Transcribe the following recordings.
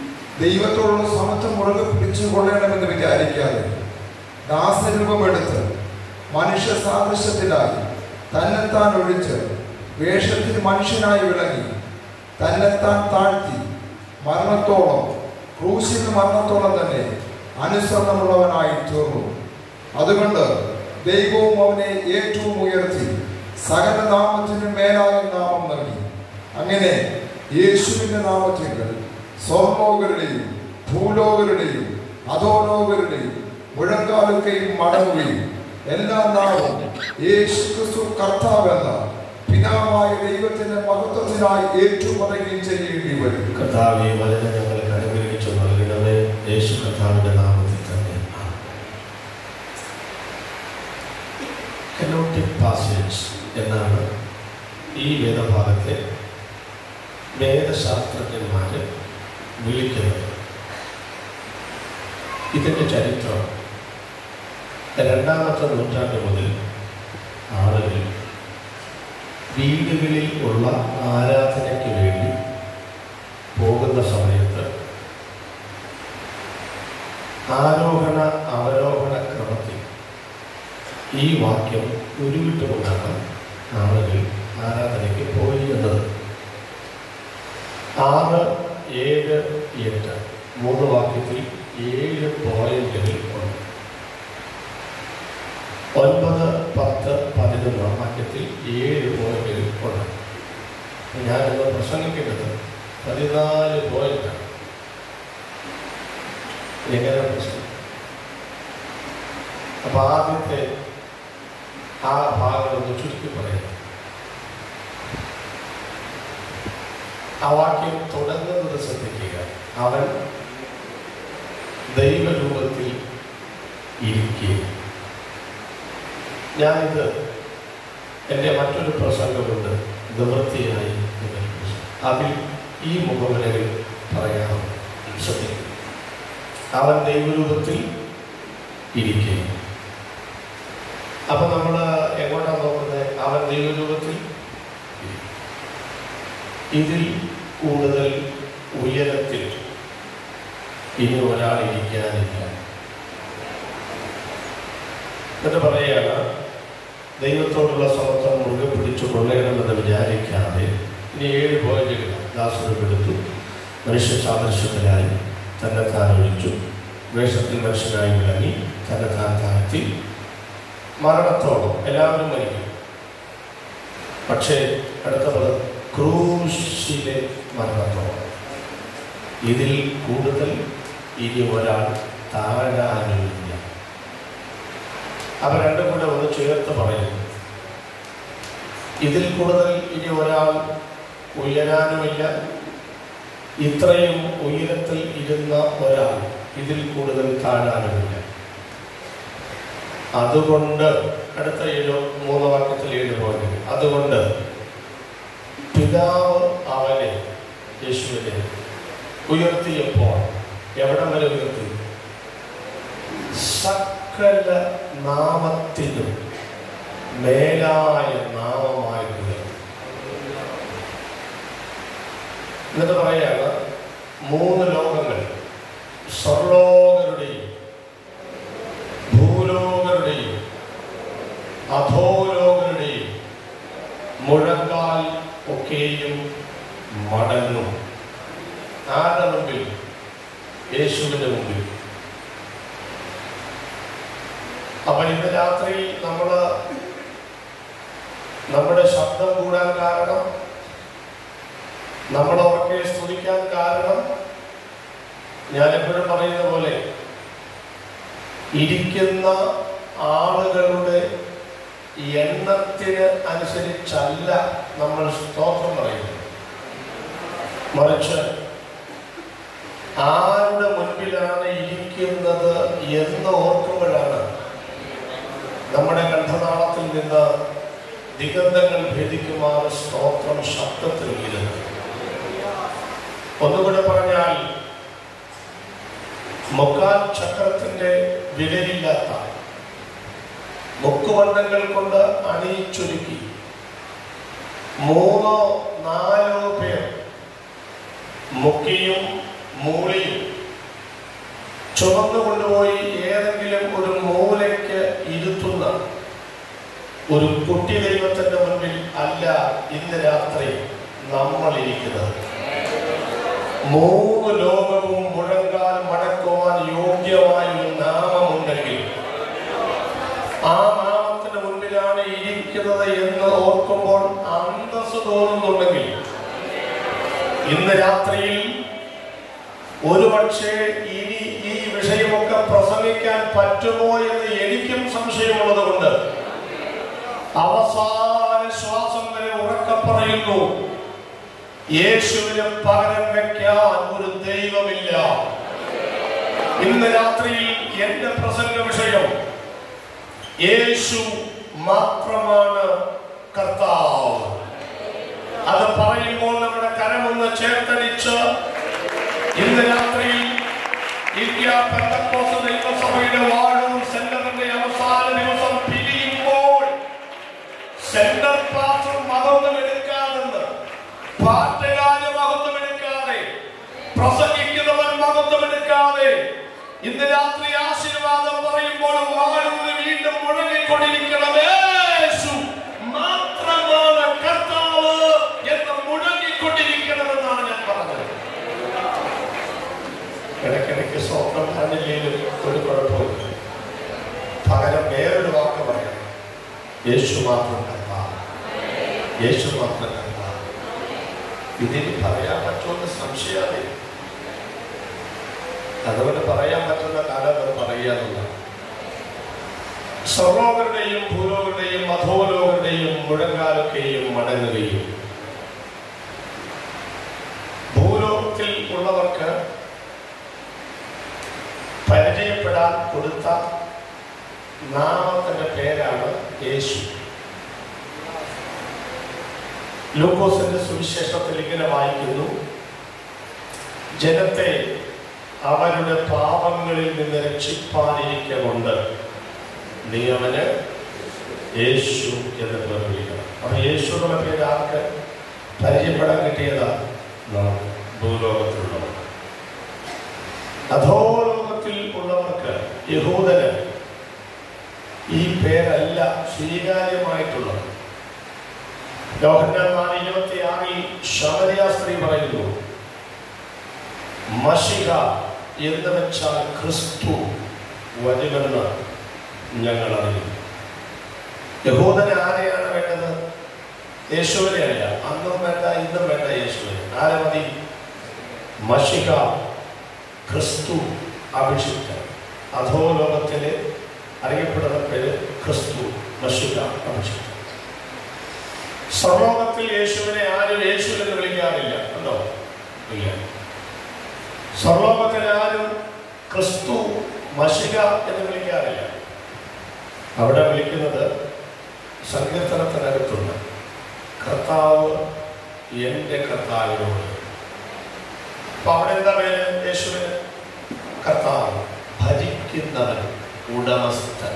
ദൈവത്തോടുള്ള സമത്വം മുറുകെ പിടിച്ചു കൊള്ളണമെന്ന് വിചാരിക്കാതെ ദാസരൂപമെടുത്ത് മനുഷ്യ സാദൃശ്യത്തിലായി തന്നെത്താൻ ഒഴിച്ച് വേഷത്തിൽ മനുഷ്യനായി വിളങ്ങി തന്നെത്താൻ താഴ്ത്തി മരണത്തോളം ക്രൂശിന് മരണത്തോളം തന്നെ അനുസരണമുള്ളവനായി തീർന്നു അതുകൊണ്ട് ദൈവവും അവനെ ഏറ്റവും ഉയർത്തി സകല നാമത്തിനും മേലായ നാമം നൽകി അങ്ങനെ യേശുവിൻ്റെ നാമത്തിങ്കൽ സ്വർലോകരുടെയും ഭൂലോകരുടെയും അധോലോകരുടെയും മുഴങ്കാലൊക്കെയും മടങ്ങുകയും എല്ലാ നാമവും യേശു ക്രിസ്തു കർത്താവെന്ന പിതാവായ ദൈവത്തിന്റെ മഹത്വത്തിനായി ഏറ്റുപറയുകയും ചെയ്യേണ്ടി വരും കർത്താവെ വചനം ഞങ്ങൾക്ക് അനുഗ്രഹിച്ചു നൽകണമേ യേശു കർത്താവിന്റെ നാമത്തിൽ തന്നെ കനോട്ടിക് പാസേജ് എന്നാണ് ഈ വേദഭാഗത്തെ വേദശാസ്ത്രജ്ഞന്മാർ വിളിക്കുന്നത് ഇതിൻ്റെ ചരിത്രം രണ്ടാമത്തെ നൂറ്റാണ്ട് മുതൽ ആളുകൾ വീടുകളിൽ ഉള്ള ആരാധനയ്ക്ക് വേണ്ടി പോകുന്ന സമയത്ത് ആരോഹണ അവരോഹണ ക്രമത്തിൽ ഈ വാക്യം ഉരുവിട്ടുകൊണ്ടാണ് ആളുകൾ ആരാധനയ്ക്ക് പോയിരുന്നത് ആറ് ഏഴ് എട്ട് മൂന്ന് വാക്യത്തിൽ ഏഴ് പോയിന്റുകൾ ഉണ്ട് ഒൻപത് പത്ത് പതിനൊന്ന് വാക്യത്തിൽ ഏഴ് പോയിന്റുകൾ ഉണ്ട് ഞാനിന്ന് പ്രസംഗിക്കുന്നത് പതിനാല് പോയിന്റാണ് എങ്ങനെ പ്രശ്നം അപ്പൊ ആദ്യത്തെ ആ ഭാഗം ഒന്ന് ചുരുക്കി പറയാം ആ വാക്യം തുടങ്ങുന്നത് ശ്രദ്ധിക്കുക അവൻ ദൈവരൂപത്തിൽ ഇരിക്കുക ഞാനിത് എൻ്റെ മറ്റൊരു പ്രസംഗമുണ്ട് നിവൃത്തിയായി നിങ്ങൾക്ക് അതിൽ ഈ മുഖവിലകൾ പറയാം ശ്രദ്ധിക്കുക അവൻ ദൈവരൂപത്തിൽ ഇരിക്കുക അപ്പൊ നമ്മൾ എങ്ങോട്ടാണ് നോക്കുന്നത് അവൻ ദൈവരൂപത്തിൽ ഇരിക്കും. ഇതിൽ കൂടുതൽ ഉയരത്തിൽ ഇനി ഒരാൾ ഇരിക്കാനില്ല എന്നിട്ട് പറയുകയാണ് ദൈവത്തോടുള്ള സമത്വം മുറുകെ പിടിച്ചു കൊള്ളണമെന്ന് വിചാരിക്കാതെ ഇനി ഏഴ് പോയിന്റുകൾ ദാസനം എടുത്തു മനുഷ്യ സാദൃശ്യത്തിലായി തന്നെ താൻ ഒഴിച്ചു വേഷത്തിൽ മനുഷ്യനായി വിളങ്ങി തന്നെ താൻ താഴ്ത്തി മരണത്തോളം എല്ലാവരും മരിക്കും പക്ഷേ അടുത്തത് ക്രൂശിലെ മരണത്തോളം ഇതിൽ കൂടുതൽ ഇനി ഒരാൾ താഴാനുമില്ല അവ രണ്ടും കൂടെ ഒന്ന് ചേർത്ത് പറയുന്നു ഇതിൽ കൂടുതൽ ഇനി ഒരാൾ ഉയരാനുമില്ല ഇത്രയും ഉയരത്തിൽ ഇരുന്ന ഒരാൾ ഇതിൽ കൂടുതൽ താഴാനുമില്ല അതുകൊണ്ട് അടുത്ത ഏഴോ മൂന്ന് വാക്യത്തിൽ ഏഴ് പോയിന്റ് അതുകൊണ്ട് പിതാവ് അവനെ യേശുവിനെ ഉയർത്തിയപ്പോൾ എവിടെ വരെ ഉയർത്തി സകല നാമത്തിനും മേലായ നാമമായി ഉയർത്തി എന്നിട്ട് പറയാണ് മൂന്ന് ലോകങ്ങൾ സ്വർലോകരുടെയും ഭൂലോകരുടെയും അധോലോകരുടെയും മുഴങ്കാൽ ഒക്കെയും മടങ്ങും ആരുടെ മുമ്പിൽ യേശുവിന്റെ മുമ്പിൽ അപ്പൊ ഇന്ന് രാത്രി നമ്മൾ നമ്മുടെ ശബ്ദം കൂടാൻ കാരണം നമ്മൾ ഉറക്കെ സ്തുതിക്കാൻ കാരണം ഞാൻ എപ്പോഴും പറയുന്ന പോലെ ഇരിക്കുന്ന ആളുകളുടെ എണ്ണത്തിന് അനുസരിച്ചല്ല നമ്മൾ സ്തോത്രം പറയുന്നത് മറിച്ച് ആരുടെ മുൻപിലാണ് ഇരിക്കുന്നത് എന്ന് ഓർക്കുമ്പോഴാണ് നമ്മുടെ കണ്ഠനാളത്തിൽ നിന്ന് ദിഗന്ധങ്ങൾ ഭേദിക്കുമാർ സ്തോത്രം ശബ്ദത്തിൽ ഉയരുന്നത് ഒന്നുകൂടെ പറഞ്ഞാൽ മൊക്കാൽ ചക്രത്തിന്റെ വിലയില്ലാത്ത മുക്കുവണ്ണങ്ങൾ കൊണ്ട് അണിയിച്ചൊരുക്കി മൂന്നോ നാലോ പേർ മുക്കിയും മൂളിയും ചുമന്നു കൊണ്ടുപോയി ഏതെങ്കിലും ഒരു മൂലയ്ക്ക് ഇരുത്തുന്ന ഒരു കുട്ടി ദൈവത്തിന്റെ മുൻപിൽ അല്ല ഇന്ന് രാത്രി നമ്മൾ ഇരിക്കുന്നത് മൂന്ന് ലോകവും മുഴങ്കാൽ മടക്കുവാൻ യോഗ്യമായ ഒരു നാമമുണ്ടെങ്കിൽ ആ നാമത്തിന് മുൻപിലാണ് ഇരിക്കുന്നത് എന്ന് ഓർക്കുമ്പോൾ അന്തസ് തോന്നുന്നുണ്ടെങ്കിൽ ഇന്ന് രാത്രിയിൽ ഒരുപക്ഷെ ഇനി ഈ വിഷയമൊക്കെ പ്രസംഗിക്കാൻ പറ്റുമോ എന്ന് എനിക്കും സംശയമുള്ളത് കൊണ്ട് അവസാന ശ്വാസം വരെ ഉറക്കെ പറയുന്നു യേശുവിന് പകരം വെക്കാൻ ഒരു ദൈവമില്ല ഇന്ന് രാത്രിയിൽ എന്റെ പ്രസംഗ വിഷയം യേശു മാത്രമാണ് കർത്താവ് അത് പറയുമ്പോൾ നമ്മുടെ കരമൊന്ന് ചേർത്തടിച്ച് ഇന്ന് രാത്രിയിൽ ഇന്ത്യ പെന്തക്കോസ് ദൈവസഭയുടെ വാഴൂർ സെന്ററിന്റെ അവസാന ദിവസം പിരിയുമ്പോൾ സെന്റർ ക്ലാസ് മതമൊന്നും എടുക്കാതെന്ന് പാട്ടുകാര് മഹത്വം എടുക്കാതെ പ്രസംഗിക്കുന്നവൻ മഹത്വം എടുക്കാതെ ഇന്ന് രാത്രി ആശീർവാദം പറയുമ്പോൾ വാഴൂര് വീണ്ടും മുഴങ്ങിക്കൊണ്ടിരിക്കണം യേശു മാത്രമാണ് കർത്താവ് എന്ന് മുഴങ്ങിക്കൊണ്ടിരിക്കണമെന്നാണ് ഞാൻ പറഞ്ഞത് ഇടയ്ക്കിടയ്ക്ക് സ്വപ്നം കണ്ടില്ലെങ്കിലും ഒരു കുഴപ്പമില്ല പകരം വേറൊരു വാക്ക് പറയാം യേശു മാത്രം കർത്താവ് യേശു മാത്രം കർത്താവ് ഇതിന് പറയാൻ പറ്റുമെന്ന് സംശയമാണ് അതുകൊണ്ട് പറയാൻ പറ്റുന്ന കാലം അത് പറയാനുള്ള സർവോകരുടെയും ഭൂലോകരുടെയും അധോലോകരുടെയും മുഴങ്കാലൊക്കെയും മടങ്ങുകയും ഭൂലോകത്തിൽ ഉള്ളവർക്ക് പരിചയപ്പെടാൻ കൊടുത്ത നാമത്തിന്റെ പേരാണ് യേശു ലൂക്കോസിന്റെ സുവിശേഷത്തിൽ ഇങ്ങനെ വായിക്കുന്നു ജനത്തെ അവരുടെ പാപങ്ങളിൽ നിന്ന് രക്ഷിപ്പാനിരിക്കൊണ്ട് നീ അവന് യേശു എന്ന് പേർ വിളിക്കണം അപ്പൊ യേശു എന്നുള്ള പേര് ആർക്ക് പരിചയപ്പെടാൻ കിട്ടിയതാ നമുക്ക് ഭൂലോകത്തിലുള്ളവർ അധോലോകത്തിൽ ഉള്ളവർക്ക് യഹൂദന് ഈ പേരല്ല സ്വീകാര്യമായിട്ടുള്ളത് യോഹന്നാൻ നാല് ഇരുപത്തി ആറിൽ ശമരിയ സ്ത്രീ പറയുന്നു മഷിക എന്ന് വെച്ചാൽ ക്രിസ്തു വരുമെന്ന് ഞങ്ങൾ അറിയുന്നു യഹൂദന് ആരെയാണ് വേണ്ടത് യേശുവിനെ അല്ല അന്നും വേണ്ട ഇന്നും വേണ്ട യേശുവിനെ ആരെ മതി മഷിക ക്രിസ്തു അഭിഷിക്തൻ അധോലോകത്തിലെ അറിയപ്പെടുന്ന പേര് ക്രിസ്തു മഷിക അഭിഷിക്തൻ സർലോകത്തിൽ യേശുവിനെ ആരും യേശു എന്ന് വിളിക്കാറില്ല ഉണ്ടോ ഇല്ല സർലോകത്തിൽ ആരും ക്രിസ്തു മഷിക എന്ന് വിളിക്കാറില്ല അവിടെ വിളിക്കുന്നത് സങ്കീർത്തനത്തിനകത്തുണ്ട് കർത്താവ് എൻ്റെ കർത്താവിനോട് അപ്പൊ അവിടെ എന്താ പേര് യേശുവിന് കർത്താവ് ഭജിക്കുന്നവൻ ഉടമസ്ഥൻ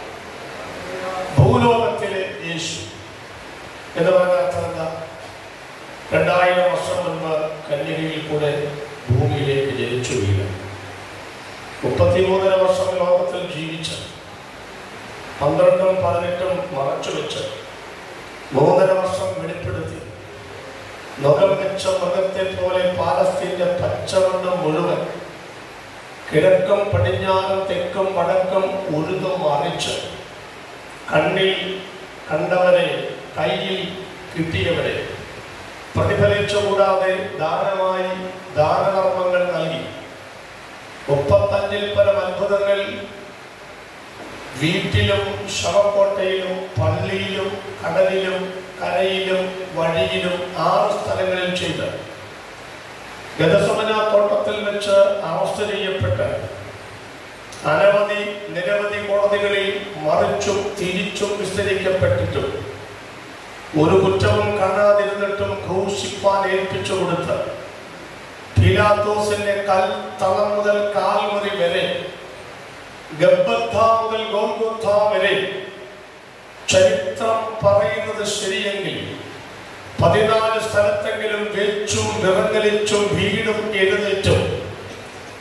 ഭൂലോകത്തിലെ യേശു എന്ന് പറഞ്ഞ അർത്ഥം എന്താ രണ്ടായിരം വർഷം മുൻപ് കന്യകയിൽ കൂടെ ഭൂമിയിലേക്ക് ജനിച്ചു വീണ മുപ്പത്തിമൂന്നര വർഷം ലോകത്തിൽ ജീവിച്ച് പന്ത്രണ്ടും പതിനെട്ടും മറച്ചു വെച്ച് മൂന്നര വർഷം വെളിപ്പെടുത്തി നുകം വെച്ച മൃഗത്തെ പോലെ പാലസ്തീന്റെ പച്ചവണ്ണം മുഴുവൻ കിഴക്കും പടിഞ്ഞാറും തെക്കും വടക്കും ഉരുതും മറിച്ച് കണ്ണിൽ കണ്ടവരെ കയ്യിൽ കിട്ടിയവരെ പ്രതിഫലിച്ചു കൂടാതെ ദാനമായി ദാനകർമ്മങ്ങൾ നൽകി മുപ്പത്തഞ്ചിൽ പരം അത്ഭുതങ്ങൾ വീട്ടിലും ശവക്കോട്ടയിലും പള്ളിയിലും കടലിലും കരയിലും വഴിയിലും ആറ് സ്ഥലങ്ങളിൽ ചെയ്ത് ഗതസമന തോട്ടത്തിൽ വെച്ച് അറസ്റ്റ് ചെയ്യപ്പെട്ട് അനവധി നിരവധി കോടതികളിൽ മറിച്ചും തിരിച്ചും വിസ്തരിക്കപ്പെട്ടിട്ടും ഒരു കുറ്റവും കാണാതിരുന്നിട്ടും ക്രൂശിപ്പാൻ ഏൽപ്പിച്ചു കൊടുത്ത് പീലാത്തോസിന്റെ കൽ തളം മുതൽ കാൽമുറി വരെ ഗബ്ബത്ത മുതൽ ഗോൽഗോത്ത വരെ ചരിത്രം പറയുന്നത് ശരിയെങ്കിൽ പതിനാല് സ്ഥലത്തെങ്കിലും വെച്ചും വിറങ്ങലിച്ചും വീടും എഴുന്നേറ്റും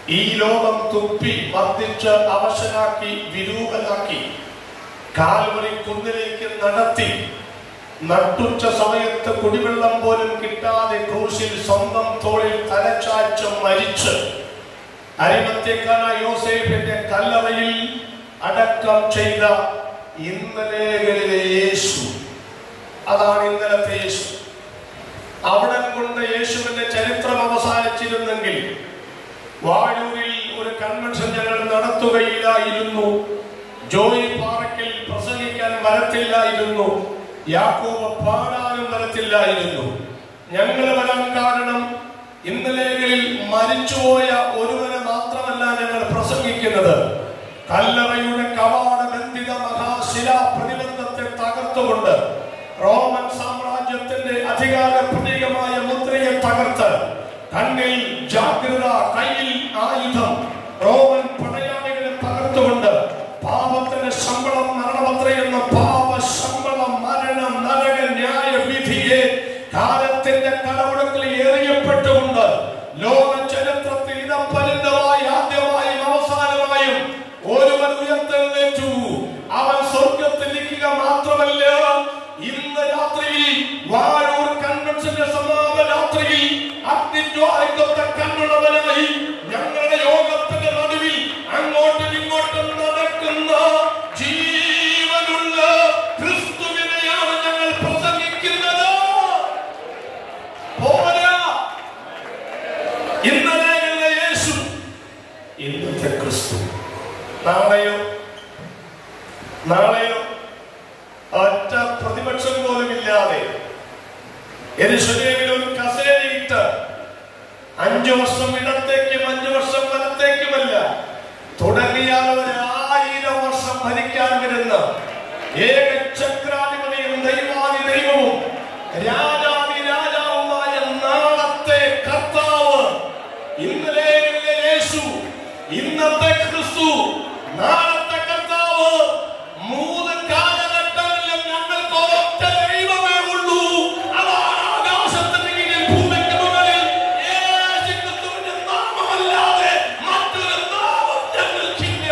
ഈ ലോകം തുപ്പി മർദ്ദിച്ച് അവശനാക്കി വിരൂപനാക്കി കാൽവറി കുന്നിലേക്ക് നടത്തി നട്ടുച്ച സമയത്ത് കുടിവെള്ളം പോലും കിട്ടാതെ ക്രൂശിൽ സ്വന്തം തോളിൽ തലച്ചാച്ച് മരിച്ച് അരിമത്യക്കാന യോസേഫിന്റെ കല്ലറയിൽ അടക്കം ചെയ്ത ഇന്നലെകളിലെ യേശു അതാണ് ഇന്നലത്തെ യേശു അവിടെ കൊണ്ട് യേശുവിന്റെ ചരിത്രം അവസാനിച്ചിരുന്നെങ്കിൽ വാഴൂരിൽ ഒരു കൺവെൻഷൻ ഞങ്ങൾ നടത്തുകയില്ലായിരുന്നു ജോയി പാറയ്ക്കൽ പ്രസംഗിക്കാൻ വരത്തില്ലായിരുന്നു യാക്കോബ് പാടാനും വരത്തില്ലായിരുന്നു ഞങ്ങൾ വരാൻ കാരണം ഇന്നലെകളിൽ മരിച്ചുപോയ ഒരുവനെ മാത്രമല്ല ഞങ്ങൾ പ്രസംഗിക്കുന്നത് കല്ലറയുടെ കവാട ബന്ധിത മഹാശിലാ പ്രതിബന്ധത്തെ തകർത്തുകൊണ്ട് റോമൻ സാമ്രാജ്യത്തിന്റെ അധികാര പ്രതീകമായ മുദ്രയെ തകർത്ത് കണ്ണിൽ ജാഗ്രത കയ്യിൽ ആയുധം റോമൻ പടയാളികളെ തകർത്തുകൊണ്ട് പാപത്തിന്റെ ശമ്പളം മരണമത്രയെന്ന പാപ ശമ്പളം മരണം നരക ന്യായ വിധിയെ കാലത്തിന്റെ കടമുടക്കിൽ എറിയപ്പെട്ടുകൊണ്ട് ലോക ചരിത്രത്തിൽ ഇടപരിതമായി ആദ്യമായും അവസാനമായും ഒരുവൻ ഉയർത്തെഴുന്നേറ്റു അവൻ സ്വർഗത്തിൽ ഇരിക്കുക മാത്രമല്ല ഇന്ന് രാത്രിയിൽ വാഴൂർ കൺവെൻഷന്റെ സമാപന രാത്രിയിൽ അഗ്നിജ്വാലയ്ക്കൊത്ത കണ്ണുള്ളവനായി ഞങ്ങളുടെ യോഗത്തിന്റെ നടുവിൽ അങ്ങോട്ടും ഇങ്ങോട്ടും നടക്കുന്ന ജീവനുള്ള ക്രിസ്തുവിനെയാണ് ഞങ്ങൾ പ്രസംഗിക്കുന്നത് പോരാ ഇന്നലെ യേശു ഇന്നത്തെ ക്രിസ്തു നാളെയോ നാളെയോ ഒറ്റ പ്രതിപക്ഷം പോലും ഇല്ലാതെ എരുശലേമിൽ ഒരു കസേരയിട്ട് അഞ്ചു വർഷം ഇടത്തേക്കും അഞ്ചു വർഷം വലത്തേക്കുമല്ല തുടങ്ങിയാൽ ഒരു ആയിരം വർഷം ഭരിക്കാൻ വരുന്ന ഏക ചക്രാധിപതിയും ദൈവാദി ദൈവവും രാജാതി രാജാവുമായ നാളത്തെ കർത്താവ് ഇന്നലെ യേശു ഇന്നത്തെ ക്രിസ്തു നാളത്തെ കർത്താവ് മൂന്ന് കാലഘട്ടങ്ങളിലും ഞങ്ങൾക്ക് ഒരൊറ്റ ദൈവമേ ഉള്ളൂ അതാണ് ആകാശത്തിന് കീഴിൽ ഭൂമിക്ക് മുകളിൽ യേശു ക്രിസ്തുവിന്റെ നാമമല്ലാതെ മറ്റൊരു നാമം ഞങ്ങൾക്കില്ല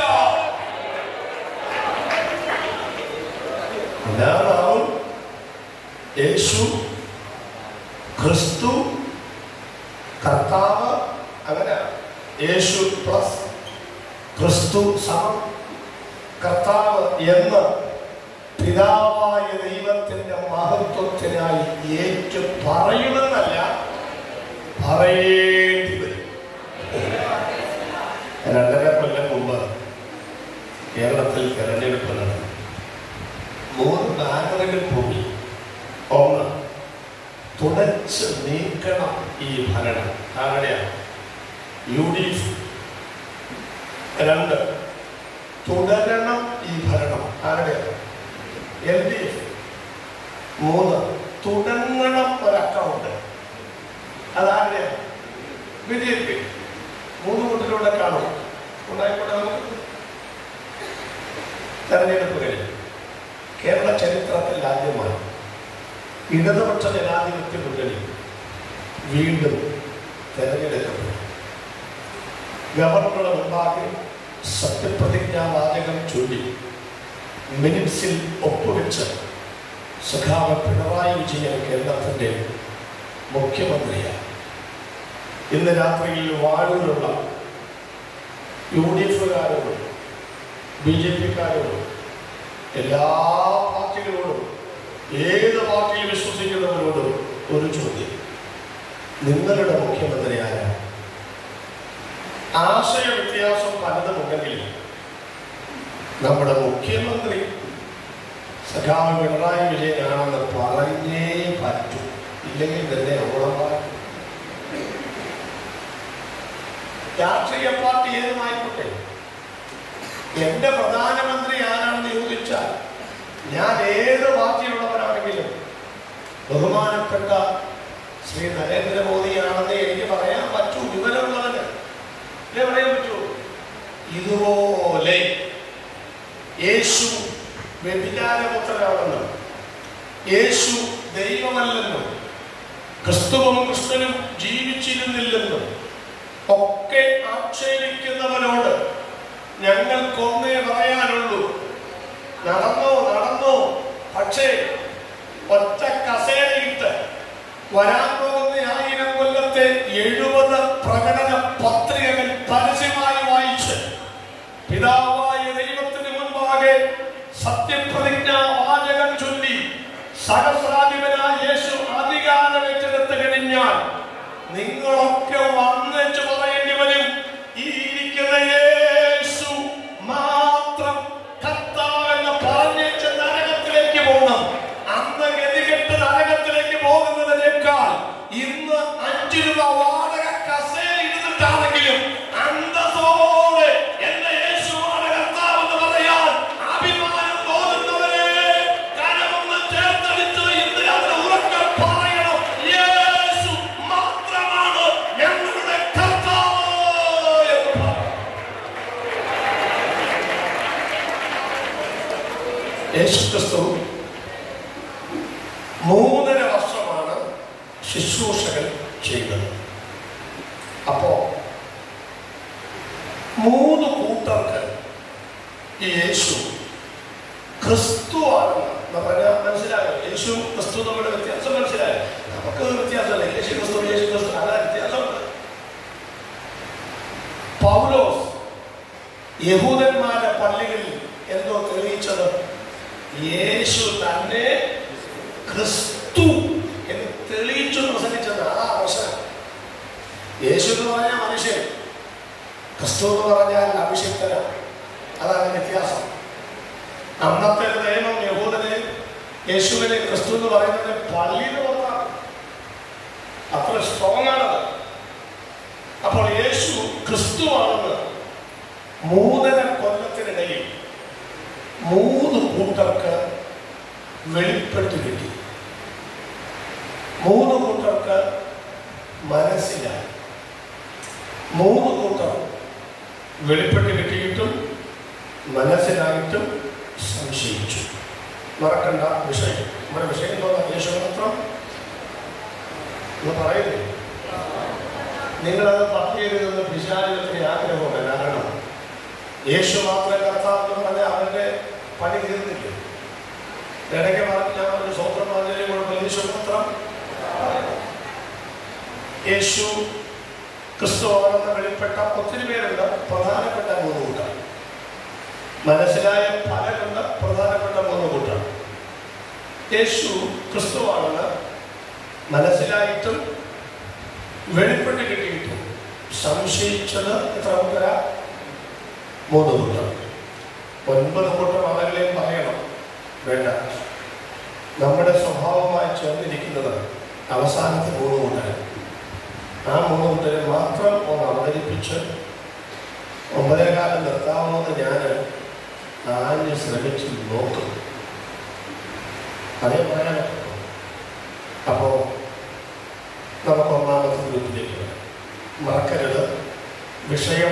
എല്ലാ നാമവും യേശു ക്രിസ്തു കർത്താവ് അങ്ങനെ യേശു പ്ലസ് ക്രിസ്തു സമം കർത്താവ് എന്ന് പിതാവായ ദൈവത്തിന്റെ മഹത്വത്തിനായി ഏറ്റു പറയുമെന്നല്ല പറയേണ്ടി വരും രണ്ടര കൊല്ലം മുമ്പ് കേരളത്തിൽ തെരഞ്ഞെടുപ്പ് നടന്നു മൂന്ന് ബാനറുകൾ പോയി ഒന്ന് തുടച്ച് നീക്കണം ഈ ഭരണം ആരുടെയാണ് യു ഡി എഫ് രണ്ട് തുടരണം ഈ ഭരണം ആരുടെയാണ് എൽ ഡി എഫ് മൂന്ന് തുടങ്ങണം ഒരു അക്കൗണ്ട് അതാരുടെയാണ് ബി ജെ പി മൂന്ന് കൂട്ടിലൂടെ കാണും ഉണ്ടായിക്കോട്ടെ നമുക്ക് തെരഞ്ഞെടുപ്പ് കഴിഞ്ഞു കേരള ചരിത്രത്തിൽ ആദ്യമായി ഇടതുപക്ഷ ജനാധിപത്യ മുന്നണി വീണ്ടും തെരഞ്ഞെടുക്കപ്പെട്ടു ഗവർണറുടെ മുമ്പാകെ സത്യപ്രതിജ്ഞാ വാചകം ചൊല്ലി മിനിറ്റ്സിൽ ഒപ്പുവെച്ച് സഖാവ് പിണറായി വിജയൻ കേരളത്തിൻ്റെ മുഖ്യമന്ത്രിയാണ് ഇന്ന് രാത്രിയിൽ വാഴൂരുള്ള യു ഡി എഫുകാരോടും ബി ജെ പിക്കാരോടും എല്ലാ പാർട്ടികളോടും ഏത് പാർട്ടിയിൽ വിശ്വസിക്കുന്നവരോടും ഒരു ചോദ്യം നിങ്ങളുടെ മുഖ്യമന്ത്രി ആരാണ് ആശയ വ്യത്യാസം പലതും ഉണ്ടെങ്കിലും നമ്മുടെ മുഖ്യമന്ത്രി സഖാവ് പിണറായി വിജയനാണെന്ന് പറഞ്ഞേ പറ്റൂ ഇല്ലെങ്കിൽ തന്നെ ഓളമാണ് രാഷ്ട്രീയ പാർട്ടി ഏതുമായിക്കോട്ടെ എന്റെ പ്രധാനമന്ത്രി ആരാണെന്ന് ചോദിച്ചാൽ ഞാൻ ഏത് പാർട്ടിയിലുള്ളവരാണെങ്കിലും ബഹുമാനപ്പെട്ട ശ്രീ നരേന്ദ്രമോദിയാണെന്ന് എനിക്ക് പറയാൻ പറ്റൂ വിവരമുള്ളവന് ഇല്ലേ പറയാൻ പറ്റൂ ഇതുപോലെ യേശു വ്യഭിചാരപുത്രനാണെന്നും യേശു ദൈവമല്ലെന്നും ക്രിസ്തുവും കൃഷ്ണനും ജീവിച്ചിരുന്നില്ലെന്നും ഒക്കെ ആക്ഷേപിക്കുന്നവരോട് ഞങ്ങൾക്കൊന്നേ പറയാനുള്ളൂ നടന്നോ നടന്നോ പക്ഷേ ഒറ്റ കസേരയിട്ട് വരാൻ പോകുന്ന ആയിരം കൊല്ലത്തെ എഴുപത് പ്രകടന പത്രികകൾ പരസ്യമായി വായിച്ച് പിതാവായ ദൈവത്തിന് മുൻപാകെ സത്യപ്രതിജ്ഞാ വാചകം ചൊല്ലി സഹസ്രാധിപനായ യേശു അധികാരം ഏറ്റെടുത്ത് കഴിഞ്ഞാൽ നിങ്ങളൊക്കെ വന്നിച്ച് പറയേണ്ടി വരും ഈ ഇരിക്കുന്ന യേശു മാത്രം കർത്താവെന്ന് പറഞ്ഞേച്ച് നരകത്തിലേക്ക് പോകണം അന്ന് ഗതികെട്ട് നരകത്തിലേക്ക് പോകുന്നതിനേക്കാൾ ഇന്ന് അഞ്ചു രൂപ വാടക കസേര ഇരുന്നിട്ടാണെങ്കിലും അന്തസ്സോടെ എന്റെ യേശുവാണ് കർത്താവ് എന്ന് പറയാൻ അഭിമാനം തോന്നുന്നവരെ കരമൊന്ന് ചേർത്തടിച്ച് ഇന്ന് രാത്രി ഉറക്കം പറയണം യേശു മാത്രമാണ് ഞങ്ങളുടെ കർത്താവ് എന്ന് പറയണം. യേശുക്രിസ്തു മൂന്നര വർഷമാണ് ശുശ്രൂഷകൾ ചെയ്തത് അപ്പോ മൂന്ന് കൂട്ടർക്ക് ഈ യേശു ക്രിസ്തുവാണ് എന്ന് പറഞ്ഞാൽ മനസ്സിലായോ യേശു ക്രിസ്തു നമ്മുടെ വ്യത്യാസം മനസ്സിലായോ നമുക്ക് വ്യത്യാസമല്ല യേശു ക്രിസ്തു യേശു ക്രിസ്തു അല്ല വ്യത്യാസമുണ്ട് പൗലോസ് യഹൂദന്മാരുടെ പള്ളികളിൽ എന്തോ തെളിയിച്ചത് യേശു തന്നെ ക്രിസ്തു എന്ന് തെളിയിച്ചു പ്രസംഗിച്ചത് അതാ അവസരം യേശു എന്ന് പറഞ്ഞാൽ മനുഷ്യൻ ക്രിസ്തു എന്ന് പറഞ്ഞാൽ അഭിഷിക്തനാണ് അതാണ് വ്യത്യാസം അന്നത്തെ ഒരു നിയമം യഹൂദനെ യേശുവിനെ ക്രിസ്തു എന്ന് പറയുന്നത് പള്ളിയിൽ പുറത്താണ് അത്ര സ്ട്രോങ് ആണത് അപ്പോൾ യേശു ക്രിസ്തുവാണെന്ന് മൂന്നര കൊല്ലത്തിനിടയിൽ മൂന്ന് കൂട്ടർക്ക് വെളിപ്പെട്ട് കിട്ടി മൂന്ന് കൂട്ടർക്ക് മനസ്സിലായി മൂന്ന് കൂട്ടർ വെളിപ്പെട്ട് കിട്ടിയിട്ടും മനസ്സിലായിട്ടും സംശയിച്ചു മറക്കണ്ട വിഷയം നമ്മുടെ വിഷയം തോന്നാം യേശു മാത്രം എന്ന് പറയുന്നു നിങ്ങളത് പട്ടിയരുതെന്ന് പിശാചുകൾക്ക് ആഗ്രഹമുണ്ട് കാരണം യേശു മാത്രം കർത്താവ് എന്ന് പറഞ്ഞാൽ അവരുടെ പണി തീർന്നില്ല ഇടയ്ക്ക് പറഞ്ഞ ഞാൻ ഒരു സ്വന്തം മാതിരി യേശു മാത്രം യേശു ക്രിസ്തുവാണെന്ന് വെളിപ്പെട്ട ഒത്തിരി പേരുണ്ട് പ്രധാനപ്പെട്ട മൂന്ന് കൂട്ടം മനസ്സിലായ പലരുണ്ട് പ്രധാനപ്പെട്ട മൂന്ന് കൂട്ടം യേശു ക്രിസ്തുവാണെന്ന് മനസ്സിലായിട്ടും വെളിപ്പെട്ട് കിട്ടിയിട്ടും സംശയിച്ചത് എത്ര കൂട്ടര മൂന്ന് കൂട്ടം ഒൻപത് കൂട്ടം ആളുകളെയും പറയണം വേണ്ട നമ്മുടെ സ്വഭാവമായി ചേർന്നിരിക്കുന്നത് അവസാനത്തെ മൂന്ന് കൂട്ടർ ആ മൂന്ന് കൂട്ടരെ മാത്രം ഒന്ന് അവതരിപ്പിച്ച് ഒമ്പതേ കാലം നിർത്താമെന്ന് ഞാൻ ആഞ്ഞ് ശ്രമിച്ച് നോക്കും അതേ പറയാൻ അപ്പോൾ നമുക്ക് ഒന്നാമത്തെ ഗ്രൂപ്പിലേക്ക് വരാം മറക്കരുത് വിഷയം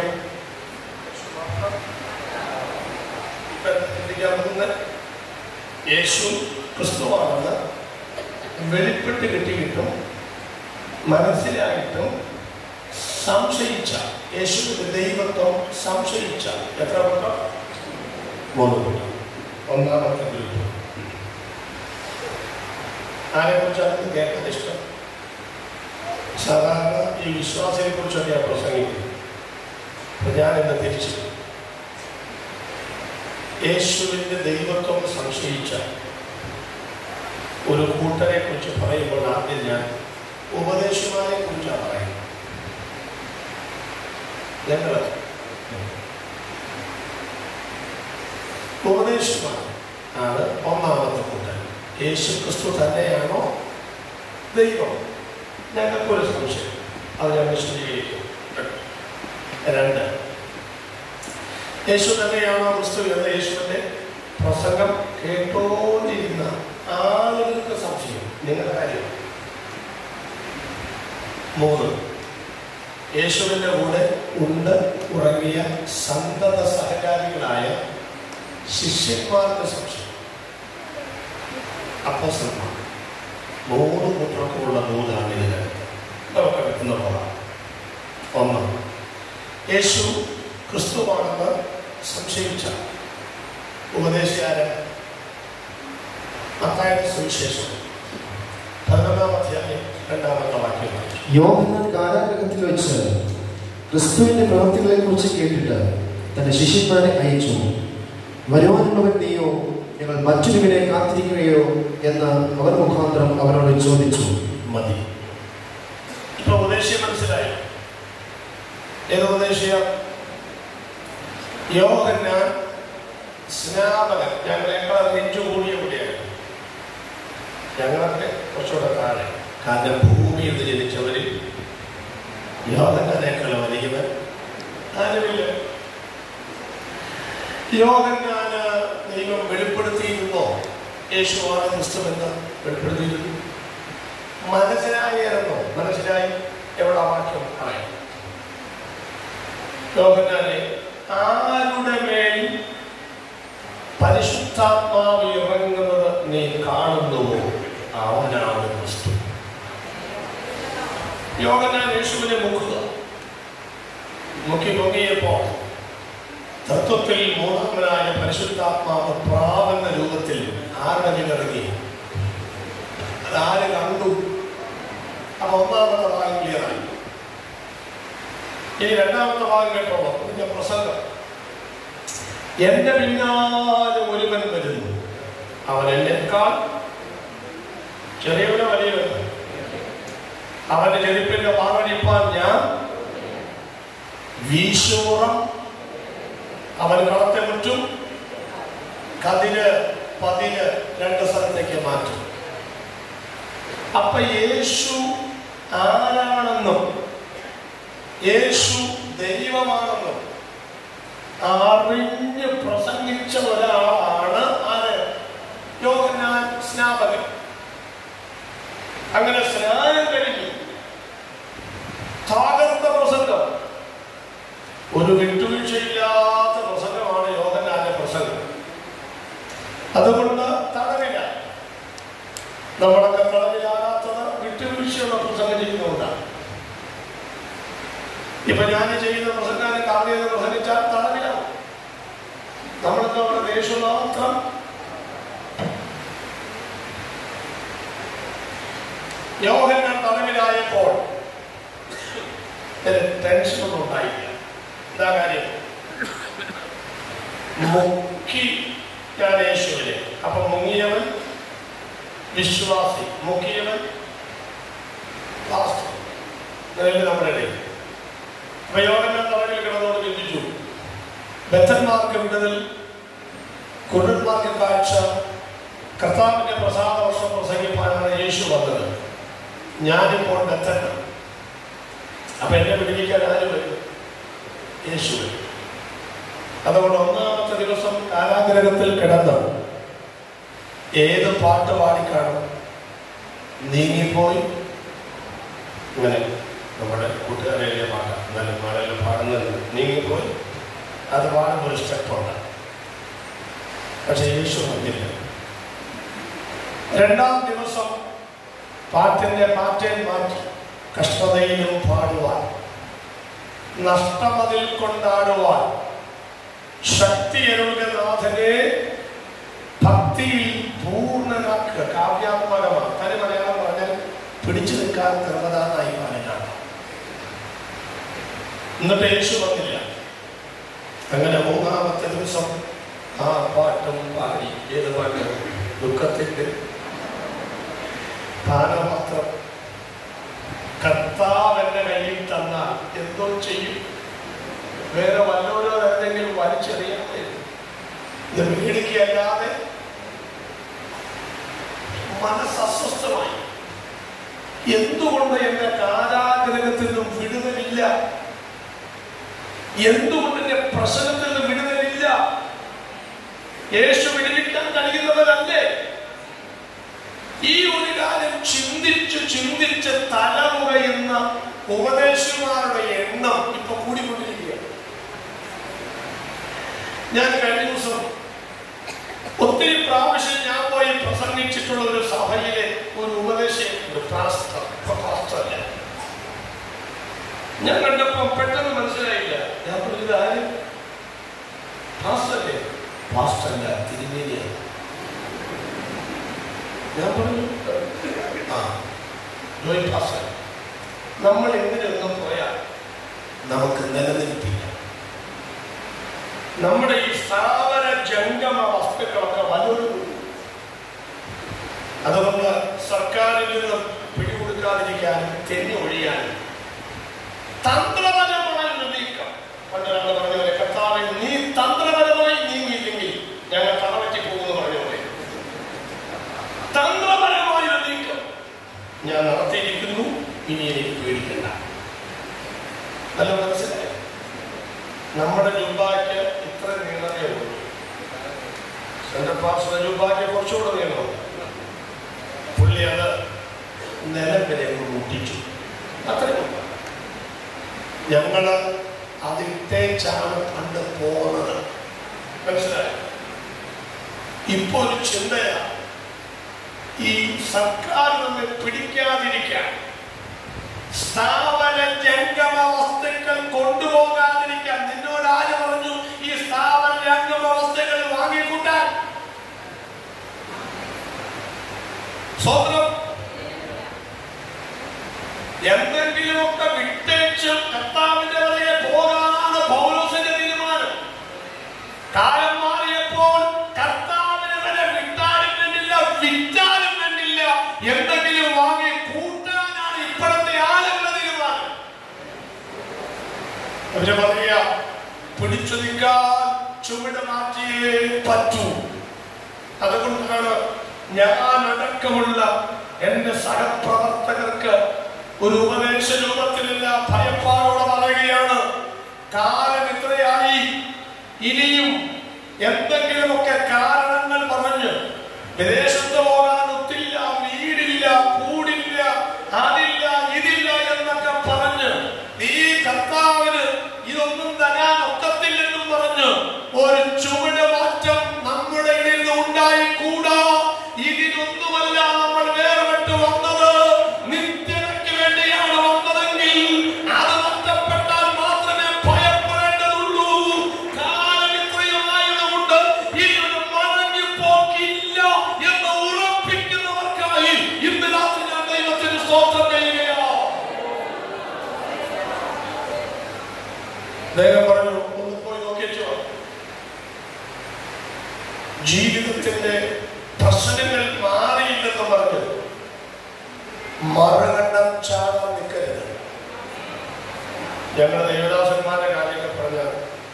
ചിന്തിക്കാൻ പോകുന്ന യേശു ക്രിസ്തുവാണെന്ന് വെളിപ്പെട്ട് കിട്ടിയിട്ടും മനസ്സിലായിട്ടും സംശയിച്ച യേശുവിന്റെ ദൈവത്വം സംശയിച്ച എത്ര കൂട്ടം മൂന്ന് കൂട്ടം ഒന്നാമത്തെ ഗ്രൂപ്പ് ആരെക്കുറിച്ചാണ് കേൾക്കാൻ ഇഷ്ടം സാധാരണ ഈ വിശ്വാസത്തെ കുറിച്ചൊക്കെ ഞാൻ പ്രസംഗിക്കുന്നത് അപ്പൊ ഞാൻ എന്നെ തിരിച്ചു യേശുവിന്റെ ദൈവത്വം സംശയിച്ച ഒരു കൂട്ടരെ കുറിച്ച് പറയുമ്പോൾ ആദ്യം ഞാൻ ഉപദേശമാരെ കുറിച്ചാണ് പറയുന്നത് ഞങ്ങൾ ഉപദേശമാർ ആണ് ഒന്നാമത്തെ കൂട്ടൻ യേശു ക്രിസ്തു തന്നെയാണോ ദൈവം ഞങ്ങൾക്കൊരു സംശയം അത് ഞാൻ വിശദീകരിക്കും രണ്ട് യേശു തന്നെയാണോ ക്രിസ്തു എന്ന യേശുവിന്റെ പ്രസംഗം കേട്ടോണ്ടിരുന്ന ആളുകൾക്ക് സംശയം നിങ്ങളുടെ കാര്യം മൂന്ന് യേശുവിന്റെ കൂടെ ഉണ്ട് ഉറങ്ങിയ സന്തത സഹകാരികളായ ശിഷ്യന്മാർക്ക് സംശയം അപ്പോസ്തലന്മാർ മൂന്ന് കൂട്ടർക്കുമുള്ള മൂന്നാണ് ഇതിനകത്ത് നമുക്ക് വ്യക്തത പോകാം ഒന്ന് യേശു ക്രിസ്തുവാണെന്ന് സംശയിച്ച ഉപദേശിയാര മത്തായുടെ സുവിശേഷം പതിനൊന്നാം അധ്യായം രണ്ടാമത്തെ വാക്യം യോഹന്നാൻ കാരാഗ്രഹത്തിൽ വെച്ച് ക്രിസ്തുവിന്റെ പ്രവൃത്തികളെ കുറിച്ച് കേട്ടിട്ട് തന്റെ ശിഷ്യന്മാരെ അയച്ചു വരുവാനുള്ളവൻ നീയോ ഞങ്ങൾ മറ്റൊരുവിനെ കാത്തിരിക്കുകയോ എന്ന് അവർ മുഖാന്തരം അവരോട് ചോദിച്ചു മതി ഇപ്പൊ ഉപദേശിയെ മനസ്സിലായി ഏത് ഉപദേശിയ യോഹന്നാൻ സ്നാപകൻ ഞങ്ങളെക്കാൾ നെഞ്ചു കൂടിയ കൂടിയാണ് ഞങ്ങളൊക്കെ കുറച്ചുകൂടെ താഴെ കാരണം ഭൂമിയിൽ നിന്ന് ജനിച്ചവരിൽ യോഹന്നാനേക്കാൾ വലിയവൻ ആരുമില്ല യോഹന്നാന് ദൈവം വെളിപ്പെടുത്തിയിരുന്നോ യേശുവാണ് ക്രിസ്തു എന്ന് വെളിപ്പെടുത്തിയിരുന്നു മനസ്സിലായിരുന്നോ മനസ്സിലായി എവിടെ വാക്യം പറയാം യോഹന്നാനെ ആരുടെ മേൽ പരിശുദ്ധാത്മാവ് ഇറങ്ങുന്നത് നീ കാണുന്നുവോ അവനാണ് ക്രിസ്തു യോഹന്നാൻ യേശുവിനെ മുക്കുക മുക്കി പൊങ്ങിയപ്പോൾ തത്വത്തിൽ മൂന്നാമനായ പരിശുദ്ധാത്മാവ് പ്രാവെന്ന രൂപത്തിൽ ആരുടെ മേൽ ഇറങ്ങി അതാര് കണ്ടു അപ്പൊ ഒന്നാമത്തെ ഭാഗം ക്ലിയറായി ഇനി രണ്ടാമത്തെ ഭാഗം കേട്ടോ ഇതിന്റെ പ്രസംഗം എന്റെ പിന്നാലെ ഒരുവൻ വരുന്നു അവൻ എന്നെക്കാൾ ചെറിയവനോ വലിയവനോ അവന്റെ ചെരുപ്പിന്റെ മാറടിപ്പാൻ ഞാൻ വീശുമുറം അവൻ കളത്തെ മുറ്റും കതിര് പതിര് രണ്ട് സ്ഥലത്തേക്ക് മാറ്റും അപ്പൊ യേശു ആരാണെന്നും യേശു ദൈവമാണെന്നും അറിഞ്ഞ് പ്രസംഗിച്ച ഒരാളാണ് ആര് യോഹന്നാൻ സ്നാപകൻ അങ്ങനെ സ്നാനം കഴിഞ്ഞു തകർത്ത പ്രസംഗം ഒരു വിട്ടുവീഴ്ചയില്ലാത്ത പ്രസംഗമാണ് യോഹന്നാന്റെ പ്രസംഗം അതുകൊണ്ട് തടവില്ല നമ്മളൊക്കെ തടവിലാകാത്തത് വിട്ടുവീഴ്ചയുള്ള പ്രസംഗം ചെയ്യുന്നതുകൊണ്ടാണ് ഇപ്പൊ ഞാൻ ചെയ്യുന്ന പ്രസംഗാനെ കാവ്യത് പ്രസംഗിച്ചാൽ തടവിലാവും നമ്മളൊക്കെ അവിടെ ദേഷ്യം മാത്രം യോഹന്നാൻ തടവിലായപ്പോൾ ടെൻഷനൊന്നും ഉണ്ടായില്ല എന്താ കാര്യം മുക്കി ഞാൻ യേശുവിനെ അപ്പൊ മുങ്ങിയവൻ വിശ്വാസി മുക്കിയവൻ പാസ്റ്റർ നിലവിൽ നമ്മുടെ ഇടയിൽ അപ്പൊ യോഗന്നാൻ തടവിൽ കിടന്നോട് ചിന്തിച്ചു ബദ്ധന്മാർക്ക് വിടുതൽ കുരുന്മാർക്ക് കാഴ്ച കർത്താവിന്റെ പ്രസാദ വർഷം പ്രസംഗിപ്പാനാണ് യേശു വന്നത് ഞാനിപ്പോൾ ബദ്ധനാണ് അപ്പൊ എന്നെ വിടുവിക്കാൻ ആര് വരും യേശു വരും അതുകൊണ്ട് ഒന്നാമത്തെ ദിവസം കാരാഗ്രഹത്തിൽ കിടന്ന് ഏത് പാട്ട് പാടിക്കാണും നീങ്ങിപ്പോയി ഇങ്ങനെ നമ്മുടെ കൂട്ടുകാരെല്ലാം പാടാം എന്നാലും പാടെല്ലാം പാടുന്നത് നീങ്ങിപ്പോയി അത് പാടുമ്പോൾ ഒരു സ്റ്റെപ്പുണ്ട് പക്ഷെ യേശു വന്നില്ല രണ്ടാം ദിവസം പാട്ടിന്റെ പാറ്റേൺ മാറ്റി കഷ്ടതയിലും പാടുവാൻ നഷ്ടമതിൽ കൊണ്ടാടുവാൻ ശക്തി നാഥനെ ഭക്തിയിൽ പൂർണ്ണനാക്കുക കാവ്യാത്മകമാണ് തനി മലയാളം പറഞ്ഞാൽ പിടിച്ചു നിൽക്കാൻ നിർമ്മതാന്നായി പാടിനാണ് എന്നിട്ട് യേശു വന്നില്ല അങ്ങനെ മൂന്നാമത്തെ ദിവസം ആ പാട്ടും പാടി ഏത് പാട്ട് ദുഃഖത്തിന്റെ പാനപാത്രം കർത്താവ് എന്റെ കയ്യിൽ തന്നാൽ എന്തോ ചെയ്യും വേറെ വല്ലവരോ എന്തെങ്കിലും വലിച്ചെറിയാതെ ഇത് മേടിക്കുകയല്ലാതെ മനസ്സ് അസ്വസ്ഥമായി എന്തുകൊണ്ട് എന്റെ കാരാഗ്രഹത്തിൽ നിന്നും വിടുതലില്ല എന്തുകൊണ്ട് എന്റെ പ്രശ്നത്തിൽ നിന്നും വിടുതലില്ല യേശു വിടുവിക്കാൻ കഴിയുന്നവരല്ലേ ഈ ഒരു കാര്യം ചിന്തിച്ച് ചിന്തിച്ച് തലമുറയുന്ന ഉപദേശിമാരുടെ എണ്ണം ഇപ്പൊ കൂടിക്കൊണ്ടിരിക്കുകയാണ് ഞാൻ കഴിഞ്ഞ ദിവസം ഒത്തിരി പ്രാവശ്യം ഞാൻ പോയി പ്രസംഗിച്ചിട്ടുള്ള ഒരു സഭയിലെ ഒരു ഉപദേശം ഒരു പാസ്റ്റർ ഇപ്പൊ പാസ്റ്റർ അല്ല ഞാൻ കണ്ടപ്പോ പെട്ടെന്ന് മനസ്സിലായില്ല പാസ്റ്റല്ല തിരുമേനിയാണ് ഞാൻ പറഞ്ഞു ആ ജോയി പാസ്റ്റർ നമ്മൾ എങ്ങനെയൊന്നും പോയാൽ നമുക്ക് നിലനിൽപ്പില്ല നമ്മുടെ ഈ സ്ഥാപന ജംഗമ വസ്തുക്കളൊക്കെ വലിയൊരു അതുകൊണ്ട് സർക്കാരിൽ നിന്ന് പിടികൊടുക്കാതിരിക്കാനും തെന്നി ഒഴിയാനും തന്ത്രപരമായ ഒരു നീക്കം പണ്ട് നമ്മൾ പറഞ്ഞ പോലെ കർത്താവെ നീ തന്ത്രപരമായി നീങ്ങിയില്ലെങ്കിൽ ഞങ്ങൾ തറവറ്റി പോകുമെന്ന് പറഞ്ഞ പോലെ തന്ത്രപരമായ ഒരു നീക്കം ഞാൻ നടത്തിയിരിക്കുന്നു ഇനി എനിക്ക് പേടിക്കണ്ട നല്ല മനസ്സിലായി നമ്മുടെ ജുബാക്ക് ഇത്ര നീളമേ ഉള്ളൂ സെൻട്രൽ പാർശ്വ ജുബാക്ക് കുറച്ചുകൂടെ നീളമുണ്ട് പുള്ളി അത് നിലം വരെ അങ്ങ് മുട്ടിച്ചു അത്രയും ഞങ്ങള് അതിട്ടേച്ചാണ് പണ്ട് പോകുന്നത് മനസ്സിലായി ഇപ്പൊ ഒരു ചിന്തയാ ഈ സർക്കാർ നമ്മെ പിടിക്കാതിരിക്കാൻ സ്ഥാപന ജംഗമ വസ്തുക്കൾ കൊണ്ടുപോകാതിരിക്കാൻ നിന്നോട് ആര് പറഞ്ഞു ഈ സ്ഥാപന ജംഗമ വസ്തുക്കൾ വാങ്ങിക്കൂട്ടാൻ സ്വന്തം എന്തെങ്കിലുമൊക്കെ വിട്ടേച്ച് കർത്താവിന്റെ വരെ പോകാനാണ് പൗലോസിന്റെ തീരുമാനം കാലം മാറിയപ്പോൾ കർത്താവിനെ വരെ വിട്ടാലും വേണ്ടില്ല വിറ്റാലും വേണ്ടില്ല എന്തെങ്കിലും വാങ്ങി കൂട്ടാനാണ് ഇപ്പോഴത്തെ ആളുകളുടെ തീരുമാനം അവര് പറയുക പിടിച്ചു നിൽക്കാൻ ചുവട് മാറ്റിയേ പറ്റൂ അതുകൊണ്ടാണ് ഞാൻ അടക്കമുള്ള എന്റെ സഹപ്രവർത്തകർക്ക് ഒരു ഉപദേശ രൂപത്തിലില്ല ഭയപ്പാടോടെ പറയുകയാണ് കാലം ഇത്രയായി ഇനിയും എന്തെങ്കിലുമൊക്കെ കാരണങ്ങൾ പറഞ്ഞ് വിദേശത്ത് പോകാൻ ഒത്തില്ല വീടില്ല കൂടില്ല അതില്ല ഇതില്ല എന്നൊക്കെ പറഞ്ഞ് നീ കർത്താവിന് ഇതൊന്നും തരാൻ ഒക്കത്തില്ലെന്നും പറഞ്ഞ് ഒരു ചുവട് മാറ്റം നമ്മുടെ ഇടയിൽ നിന്ന് ഉണ്ടായിക്കൂടാ ഇതിനൊന്നുമല്ല നമ്മൾ വേർപെട്ട് വന്നത് നിത്യതയ്ക്ക് വേണ്ടിയാണ് വന്നതെങ്കിൽ അത് നഷ്ടപ്പെട്ടാൽ മാത്രമേ ഭയപ്പെടേണ്ടതുള്ളൂ കാലം ഇത്രയുമായതുകൊണ്ട് ഇതൊരു മടങ്ങിപ്പോക്കില്ല എന്ന് ഉറപ്പിക്കുന്നവർക്കായി ഇന്ന് രാത്രി ഞാൻ ദൈവത്തിന് സ്തോത്രം ചെയ്യുകയാണ് ദൈവം പറഞ്ഞു ഒന്ന് പോയി നോക്കിച്ചോ ജീവിതത്തിന്റെ പ്രശ്നങ്ങൾ മാറിയില്ലെന്ന് പറഞ്ഞു മറുകണ്ഠം ചാടാൻ നിൽക്കരുത് ഞങ്ങളുടെ ദേവദാസന്മാരുടെ കാര്യമൊക്കെ പറഞ്ഞാൽ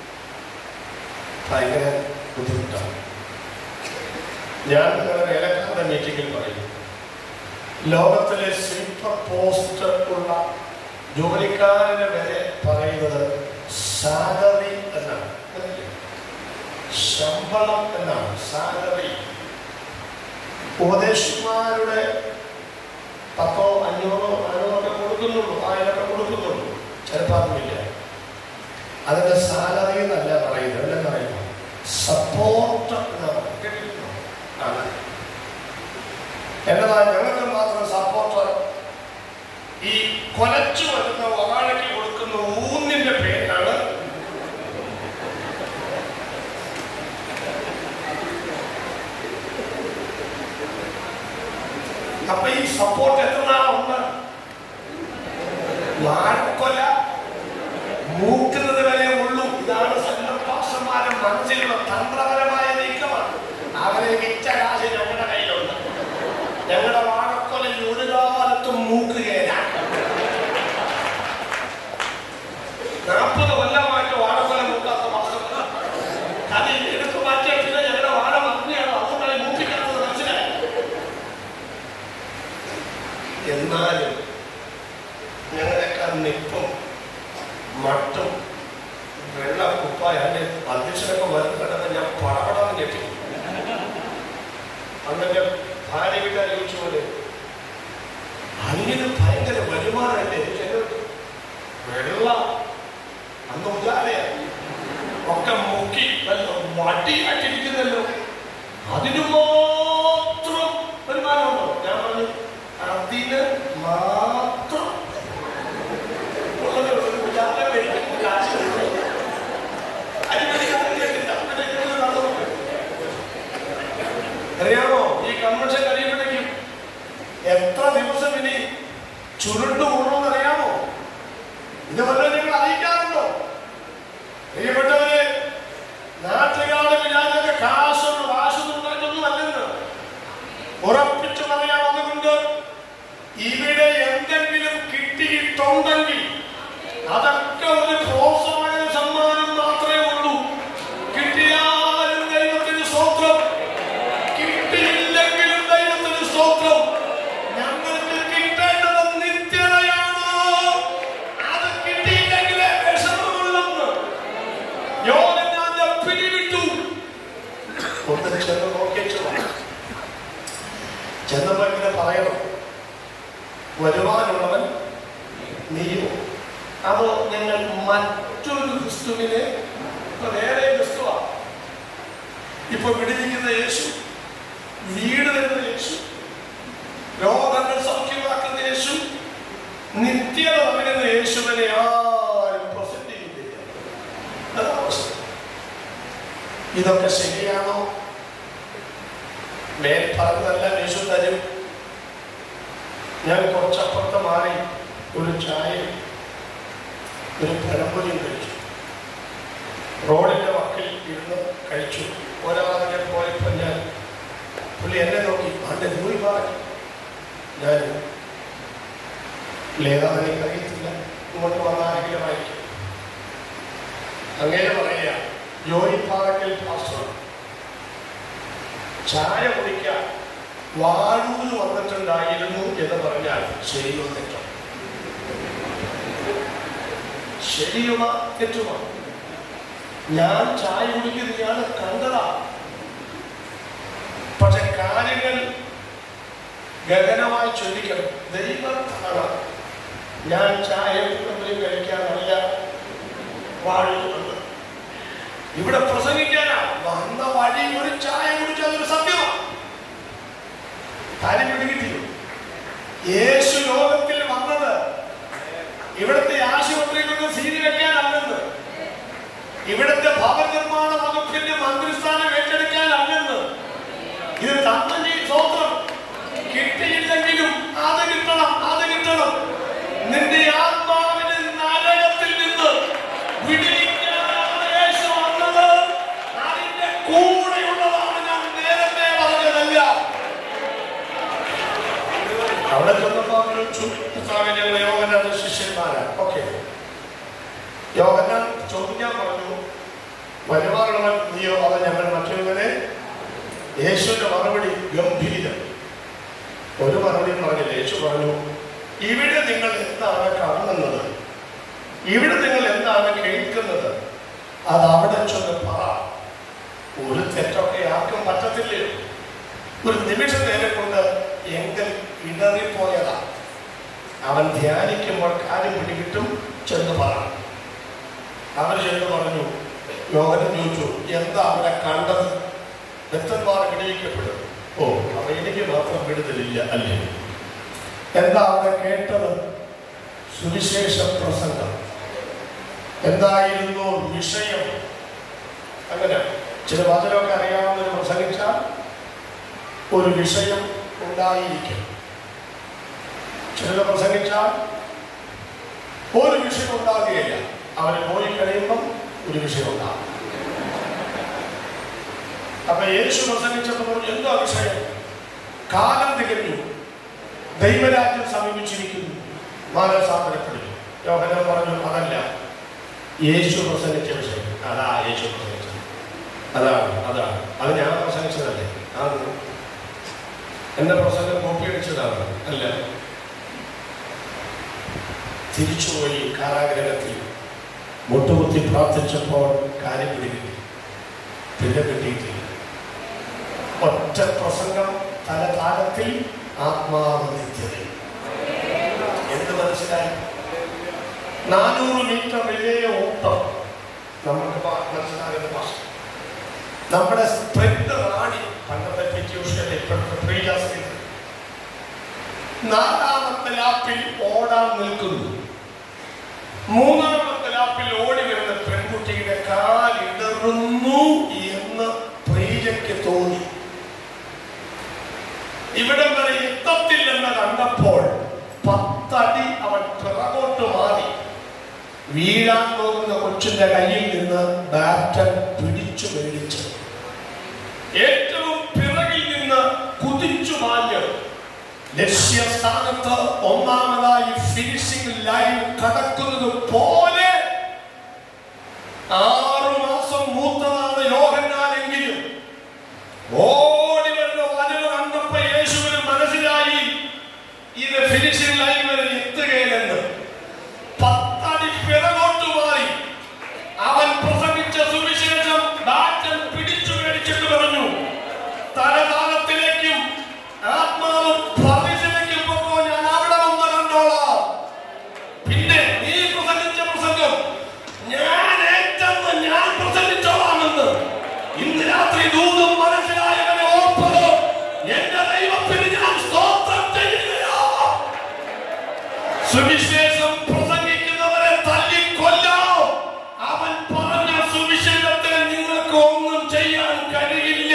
ഭയങ്കര ബുദ്ധിമുട്ടാണ് ഞാൻ നിങ്ങളുടെ വേലക്കാരുടെ മീറ്റിംഗിൽ പറയും ലോകത്തിലെ സ്ലീപ്പർ പോസ്റ്റ് ഉള്ള ജോലിക്കാരന് വരെ പറയുന്നത് സാലറി എന്നാണ് മനസ്സിലായോ? ശമ്പളം എന്നാണ് സാലറി ഉപദേശന്മാരുടെ പത്തോ അഞ്ഞൂറോ നാനൂറോ ഒക്കെ കൊടുക്കുന്നുള്ളൂ ആയിരമൊക്കെ കൊടുക്കുന്നുള്ളൂ ചിലപ്പോൾ അതുമില്ല അതിന്റെ സാലറി എന്നല്ല പറയുന്നത് എന്താ പറയുന്നത് സപ്പോർട്ട് എന്നാണ് കേട്ടിട്ടുണ്ടോ? ആണ് എന്നതാ ഞങ്ങൾക്ക് മാത്രം സപ്പോർട്ട് ഈ കൊലച്ചു വരുന്ന വാഴയ്ക്ക് കൊടുക്കുന്ന ഊന്നിന്റെ പേരാണ് അപ്പൊ ഈ സപ്പോർട്ട് എത്ര നാളുണ്ട് വാഴക്കൊല മൂക്കുന്നത് വരെ ഉള്ളൂ ഇതാണ് സംഘർഷന്മാരുടെ മനസ്സിലുള്ള തന്ത്രപരമായ നീക്കമാണ് അവരെ വിറ്റ കാശ് ഞങ്ങളുടെ കയ്യിലുണ്ട് ഞങ്ങളുടെ വാഴക്കൊല ഒരു കാലത്തും മൂക്കുകയില്ല നാൽപ്പത് കൊല്ലമായിട്ട് വാഴക്കൊല മൂക്കാത്ത മാസം അത് എടുത്ത് മാറ്റിയ പിന്നെ ഞങ്ങളുടെ വാഴ മറിഞ്ഞാണ് അതുകൊണ്ടാണ് മൂപ്പിക്കുന്നത് മനസ്സിലായി എന്നാലും ഞങ്ങളെക്കാൾ നിപ്പും മട്ടും വെള്ള കുപ്പായ അതിന്റെ അധ്യക്ഷനൊക്കെ വരുന്ന കണ്ടപ്പോൾ ഞാൻ പടപടാന്ന് ഞെട്ടി അന്നെന്റെ ഭാര്യ വീട്ടുകാർ ചോദിച്ച പോലെ അങ്ങനെ ഭയങ്കര വരുമാനമല്ലേ ചിലർ വെള്ള അന്ന് ഉദാലയാ ഒക്കെ മുക്കി വല്ല വടിയായിട്ടിരിക്കുന്നല്ലോ അതിന് മാത്രം വരുമാനമുണ്ടോ ഞാൻ പറഞ്ഞു അതിന് മാത്രം ഉള്ളത് ഒരു ഉദാല മേടിക്കുന്ന കാശ് അരിമണിക്ക് കേട്ടില്ല. പിന്നെ ഇങ്ങനെ നടന്നു. പറയണം വരുവാനുള്ളവൻ നീയോ അതോ നിങ്ങൾ മറ്റൊരു ക്രിസ്തുവിനെ ഇപ്പൊ വേറെ ക്രിസ്തുവാ ഇപ്പൊ വിടിവിക്കുന്ന യേശു വീട് തരുന്ന യേശു രോഗങ്ങൾ സൗഖ്യമാക്കുന്ന യേശു നിത്യത നൽകുന്ന യേശുവിനെ ആരും പ്രസന്റ് ചെയ്യുന്നില്ല അതാണ് അവസ്ഥ. ഇതൊക്കെ ശരിയാണോ മേൽ പറഞ്ഞതെല്ലാം യേശു തരും ഞാൻ കുറച്ചപ്പുറത്ത് മാറി ഒരു ചായ ഒരു പഴംപൊരിയും കഴിച്ചു റോഡിന്റെ വക്കിൽ ഇരുന്ന് കഴിച്ചു ഒരാളിനെ പോയപ്പോൾ ഞാൻ പുള്ളി എന്നെ നോക്കി അവൻ്റെ ദൂരി പറഞ്ഞു ഞാൻ ലേതാന്ന് എനിക്ക് അറിയത്തില്ല ഇങ്ങോട്ട് വന്ന ആരെങ്കിലും ആയിരിക്കും അങ്ങനെ പറയുക ജോയി പാറക്കൽ പാസ്റ്റർ ചായ കുടിക്കാൻ വാഴൂര് വന്നിട്ടുണ്ടായിരുന്നു എന്ന് പറഞ്ഞാൽ ശരിയോ തെറ്റോ ശരിയുമ തെറ്റുമോ ഞാൻ ചായ കുടിക്കുന്നത് ഇയാൾ കണ്ടതാ പക്ഷെ കാര്യങ്ങൾ ഗഗനമായി ചൊല്ലിക്കണം ദൈവത്താണ് ഞാൻ ചായ ഒന്നും കഴിക്കാനല്ല വാഴുന്നത് ഇവിടെ പ്രസംഗിക്കാനാ വന്ന വഴി ഒരു ചായ കുടിച്ചാൽ ഒരു സത്യമാണ് കാര്യം പിടികിട്ടിയോ യേശു ലോകത്തിൽ വന്നത് ഇവിടുത്തെ ആശുപത്രിയിലൊന്നും സീതി വെക്കാനല്ലെന്ന് ഇവിടുത്തെ ഭവന നിർമ്മാണ വകുപ്പിന്റെ മന്ത്രിസ്ഥാനം ഏറ്റെടുക്കാനല്ലെന്ന് ഇത് തന്നെ സ്വന്തം കിട്ടിയില്ലെങ്കിലും അത് കിട്ടണം അത് കിട്ടണം നിന്റെ ആത്മാവിന് നരകത്തിൽ നിന്ന് വിടിവിക്കാനാണ് യേശു വന്നത് അതിന്റെ കൂടെയുള്ളതാണ് ഞാൻ നേരത്തെ പറഞ്ഞതല്ല അവിടെ ചെന്നപ്പോ അവര് ചുറ്റാവിനുള്ള യോഗനാഥ ശിഷ്യന്മാരാ ഓക്കെ യോഗനാൻ ചോദിക്കാൻ പറഞ്ഞു വരുവാനുള്ളവൻ നീയോ അത് ഞങ്ങൾ മറ്റൊരുവനെ യേശുവിന്റെ മറുപടി ഗംഭീരം ഒരു മറുപടി പറഞ്ഞില്ല യേശു പറഞ്ഞു ഇവിടെ നിങ്ങൾ എന്താണ് കാണുന്നത് ഇവിടെ നിങ്ങൾ എന്താണ് കേൾക്കുന്നത് അത് അവിടെ ചെന്ന് പറ ഒരു തെറ്റൊക്കെ ആർക്കും പറ്റത്തില്ലയോ ഒരു നിമിഷ നേരം കൊണ്ട് എങ്കിൽ ഇടറിപ്പോയതാ അവൻ ധ്യാനിക്കുമ്പോൾ കാര്യം പിടികിട്ടും ചെന്ന് പറ അവൻ ചെന്ന് പറഞ്ഞു യോഗനം ചോദിച്ചു എന്താ അവിടെ കണ്ടത് ഭക്തന്മാർ വിടുവിക്കപ്പെടും ഓ അപ്പൊ എനിക്ക് മാത്രം വിടുതലില്ല അല്ലേ എന്താ അവിടെ കേട്ടത് സുവിശേഷ പ്രസംഗം എന്തായിരുന്നു വിഷയം അങ്ങനെ ചില വചനമൊക്കെ അറിയാവുന്നവർ പ്രസംഗിച്ചാൽ ഒരു വിഷയം ഉണ്ടായിരിക്കും ചിലത് പ്രസംഗിച്ചാൽ ഒരു വിഷയം ഉണ്ടാകുകയില്ല അവര് പോയി കഴിയുമ്പം ഒരു വിഷയം ഉണ്ടാകും അപ്പൊ യേശു പ്രസംഗിച്ചപ്പോൾ പറഞ്ഞു, എന്താ വിഷയം കാലം തികഞ്ഞു ദൈവരാജ്യം സമീപിച്ചിരിക്കുന്നു മാനസാന്തരപ്പെടുന്നു യോഹനം പറഞ്ഞു അതല്ല യേശു പ്രസംഗിച്ച വിഷയം അതാ യേശു പ്രസംഗിച്ചത് അതാണ് അതാണ് അത് ഞാൻ പ്രസംഗിച്ചതല്ലേ ആണ് എന്റെ പ്രസംഗം കോപ്പി അടിച്ചതാണ് അല്ല തിരിച്ചുപോയി കാരാഗ്രഹത്തിൽ മുട്ടുകുത്തി പ്രാർത്ഥിച്ചപ്പോൾ കാര്യം പിടികിട്ടി പിന്നെ കിട്ടിയിട്ടില്ല ഒറ്റ പ്രസംഗം തലകാലത്തിൽ ആത്മാവ് നിത്യത എന്ത് മനസ്സിലായി നാനൂറ് മീറ്റർ വലിയ ഓട്ടം നമുക്ക് പ- മനസ്സിലാകുന്ന ഭാഷ നമ്മുടെ സ്പ്രിന്റ് റാണി പണ്ടത്തെ പിറ്റ്യൂഷൻ ഇപ്പോഴത്തെ പ്രിയാസ് നാലാമത്തെ ലാപ്പിൽ ഓടാൻ നിൽക്കുന്നു മൂന്നാമത്തെ ലാപ്പിൽ ഓടി വരുന്ന പെൺകുട്ടിയുടെ കാലിടറുന്നു എന്ന് പ്രിയയ്ക്ക് തോന്നി ഇവിടം വരെ എത്തത്തില്ലെന്ന് കണ്ടപ്പോൾ പത്തടി അവൻ പിറകോട്ട് മാറി വീഴാൻ പോകുന്ന കൊച്ചിന്റെ കയ്യിൽ നിന്ന് ബാറ്റൻ പിടിച്ചു മേടിച്ചു ഏറ്റവും പിറകിൽ നിന്ന് കുതിച്ചു മാഞ്ഞ് ലക്ഷ്യസ്ഥാനത്ത് ഒന്നാമതായി ഫിനിഷിംഗ് ലൈൻ കടക്കുന്നത് പോലെ ആറു മാസം മൂത്തതാണ് യോഹന്നാനെങ്കിലും ഓടി വരുന്ന വരവ് കണ്ടപ്പോ യേശുവിന് മനസ്സിലായി ഇത് ഫിനിഷിംഗ് ലൈൻ വരെ എത്തുകയില്ലെന്ന് പത്തടി പിറകോട്ട് മാറി അവൻ പ്രസംഗിച്ച സുവിശേഷം ബാറ്റൻ പിടിച്ചു മേടിച്ചിട്ട് പറഞ്ഞു തലതാളത്തിലേക്കും ആത്മാവ് ഇന്ന് രാത്രി ദൂതും മനസ്സിലായവനെ ഓർപ്പ് എന്റെ ദൈവത്തിന് ഞാൻ സ്തോത്രം ചെയ്യുകയാ സുവിശേഷം പ്രസംഗിക്കുന്നവരെ തല്ലിക്കൊല്ലാം അവൻ പറഞ്ഞ സുവിശേഷത്തിൽ നിങ്ങൾക്ക് ഒന്നും ചെയ്യാൻ കഴിയില്ല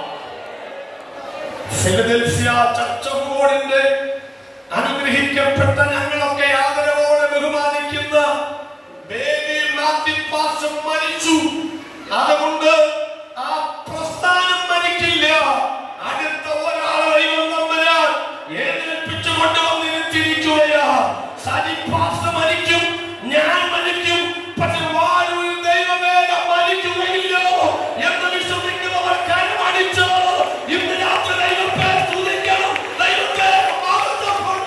ഫിലദൽഫിയ ചർച്ച ബോർഡിന്റെ അനുഗ്രഹിക്കപ്പെട്ട ഞങ്ങളൊക്കെ ആദരവോടെ ബഹുമാനിക്കുന്ന ബേബി മാത്യു പാസ്റ്റർ മരിച്ചു അതുകൊണ്ട് ആ പ്രസ്ഥാനം മരിക്കില്ല അടുത്ത ഒരാളെ ദൈവം തമ്പുരാൻ എഴുന്നേൽപ്പിച്ചു കൊണ്ടുവന്നിരുത്തിയിരിക്കുകയാ സജി പാസ്റ്റർ മരിക്കും ഞാൻ മരിക്കും പക്ഷെ വായുവിൽ ദൈവവേല മരിക്കുകയില്ലോ എന്ന് വിശ്വസിക്കുന്നവർ കരമടിച്ച് ഇന്ന് രാത്രി ദൈവത്തെ സ്തുതിക്കണം ദൈവത്തെ മഹത്വപ്പെടുത്തണം.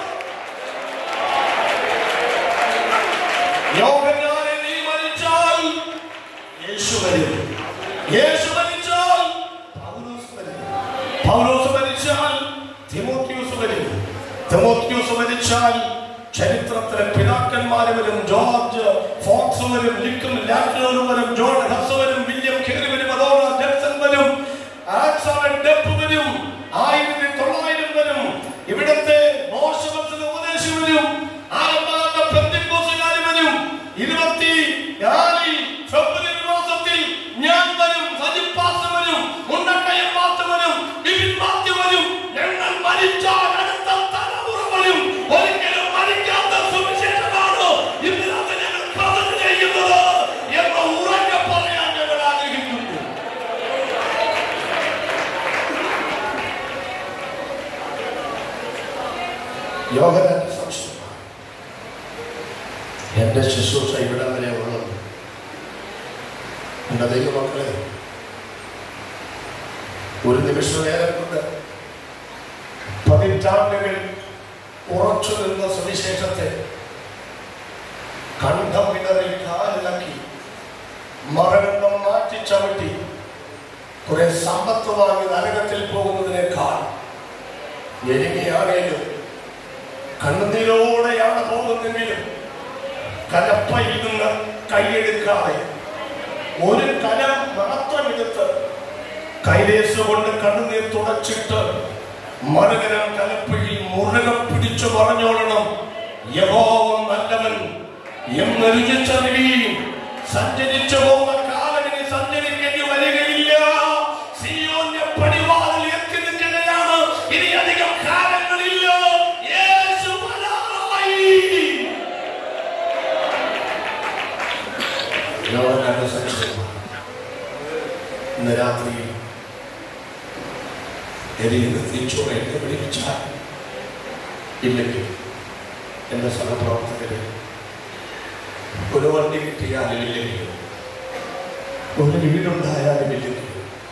യോഹന്നാനെ നീ മരിച്ചാൽ യേശു വരും യേശു മരിച്ചാൽ പൗലോസ് വരും പൗലോസ് മരിച്ചാൽ തിമോത്തിയോസ് വരും തിമോത്തിയോസ് മരിച്ചാൽ ചരിത്രത്തിലെ പിതാക്കന്മാര് വരും ജോർജ് ഫോക്സ് വരും ലിക്കും ലാറ്റിനോനും വരും ജോൺ ഹസ് വരും വില്യം കേറി വരും അതോറ ജെക്സൺ വരും ആക്സൺ ഡെപ്പ് വരും ആയിരത്തി തൊള്ളായിരം വരും ഇവിടത്തെ മോശവത്തിന് ഉപദേശം വരും ആരംഭാത്ത പെന്തിക്കോസുകാർ വരും ഇരുപത്തി നാലിൽ ഫെബ്രുവരി മാസത്തിൽ ഞാൻ വരും സജിത് പാസ് വരും മുണ്ടക്കയം പാസ് വരും ബിപിൻ മാത്യു വരും ഞങ്ങൾ മരിച്ചാൽ അടുത്ത തലമുറ വരും ഒരിക്കലും മരിക്കാത്ത സുവിശേഷമാണ് ഇതിനകത്ത് ഞങ്ങൾ പ്രസന്റ് ചെയ്യുന്നത് എന്ന് ഉറക്കെ പറയാൻ ഞങ്ങൾ ആഗ്രഹിക്കുന്നു യോഗത്തിന്റെ സംശയമാണ് എന്റെ ശുശ്രൂഷ ഇവിടെ വരെ ഉള്ളത് എന്റെ ദൈവമക്കളെ ഒരു നിമിഷ നേരം കൊണ്ട് പതിറ്റാണ്ടുകൾ ഉറച്ചു നിന്ന സുവിശേഷത്തെ കണ്ഠം വിതറി കാലിളക്കി മറകണ്ഠം മാറ്റി ചവിട്ടി കുറെ സമ്പത്ത് വാങ്ങി നരകത്തിൽ പോകുന്നതിനേക്കാൾ എനിക്കെയാണേലും കണ്ണുനീരോടെയാണ് പോകുന്നെങ്കിലും കലപ്പയിൽ നിന്ന് കൈയെടുക്കാതെ ഒരു കലം മാത്രം എടുത്ത് കൈലേസ് കൊണ്ട് കണ്ണുനീർ തുടച്ചിട്ട് മറുകരം കലപ്പയിൽ മുറുകെ പിടിച്ചു പറഞ്ഞോളണം യഹോവ നല്ലവൻ എന്ന് രുചിച്ചറിയുകയും സഞ്ചരിച്ചു പോകുന്ന കാലമിനി സഞ്ചരിക്കേണ്ടി വരികയില്ല സിയോന്റെ പടിവാതിൽ എത്തി നിൽക്കുകയാണ് ഇനി അധികം കാലങ്ങളില്ല യേശു വരാറായി യോഹന്നാന്റെ സംശയമാണ്. ഇന്ന് രാത്രി എരിയുന്ന തിരിച്ചോടെ എന്നെ വിളിച്ചാൽ ഇല്ലെങ്കിൽ എന്റെ സഹപ്രവർത്തകര് ഒരു വണ്ടി കിട്ടിയാലും ഇല്ലെങ്കിൽ ഒരു വീടുണ്ടായാലും ഇല്ലെങ്കിൽ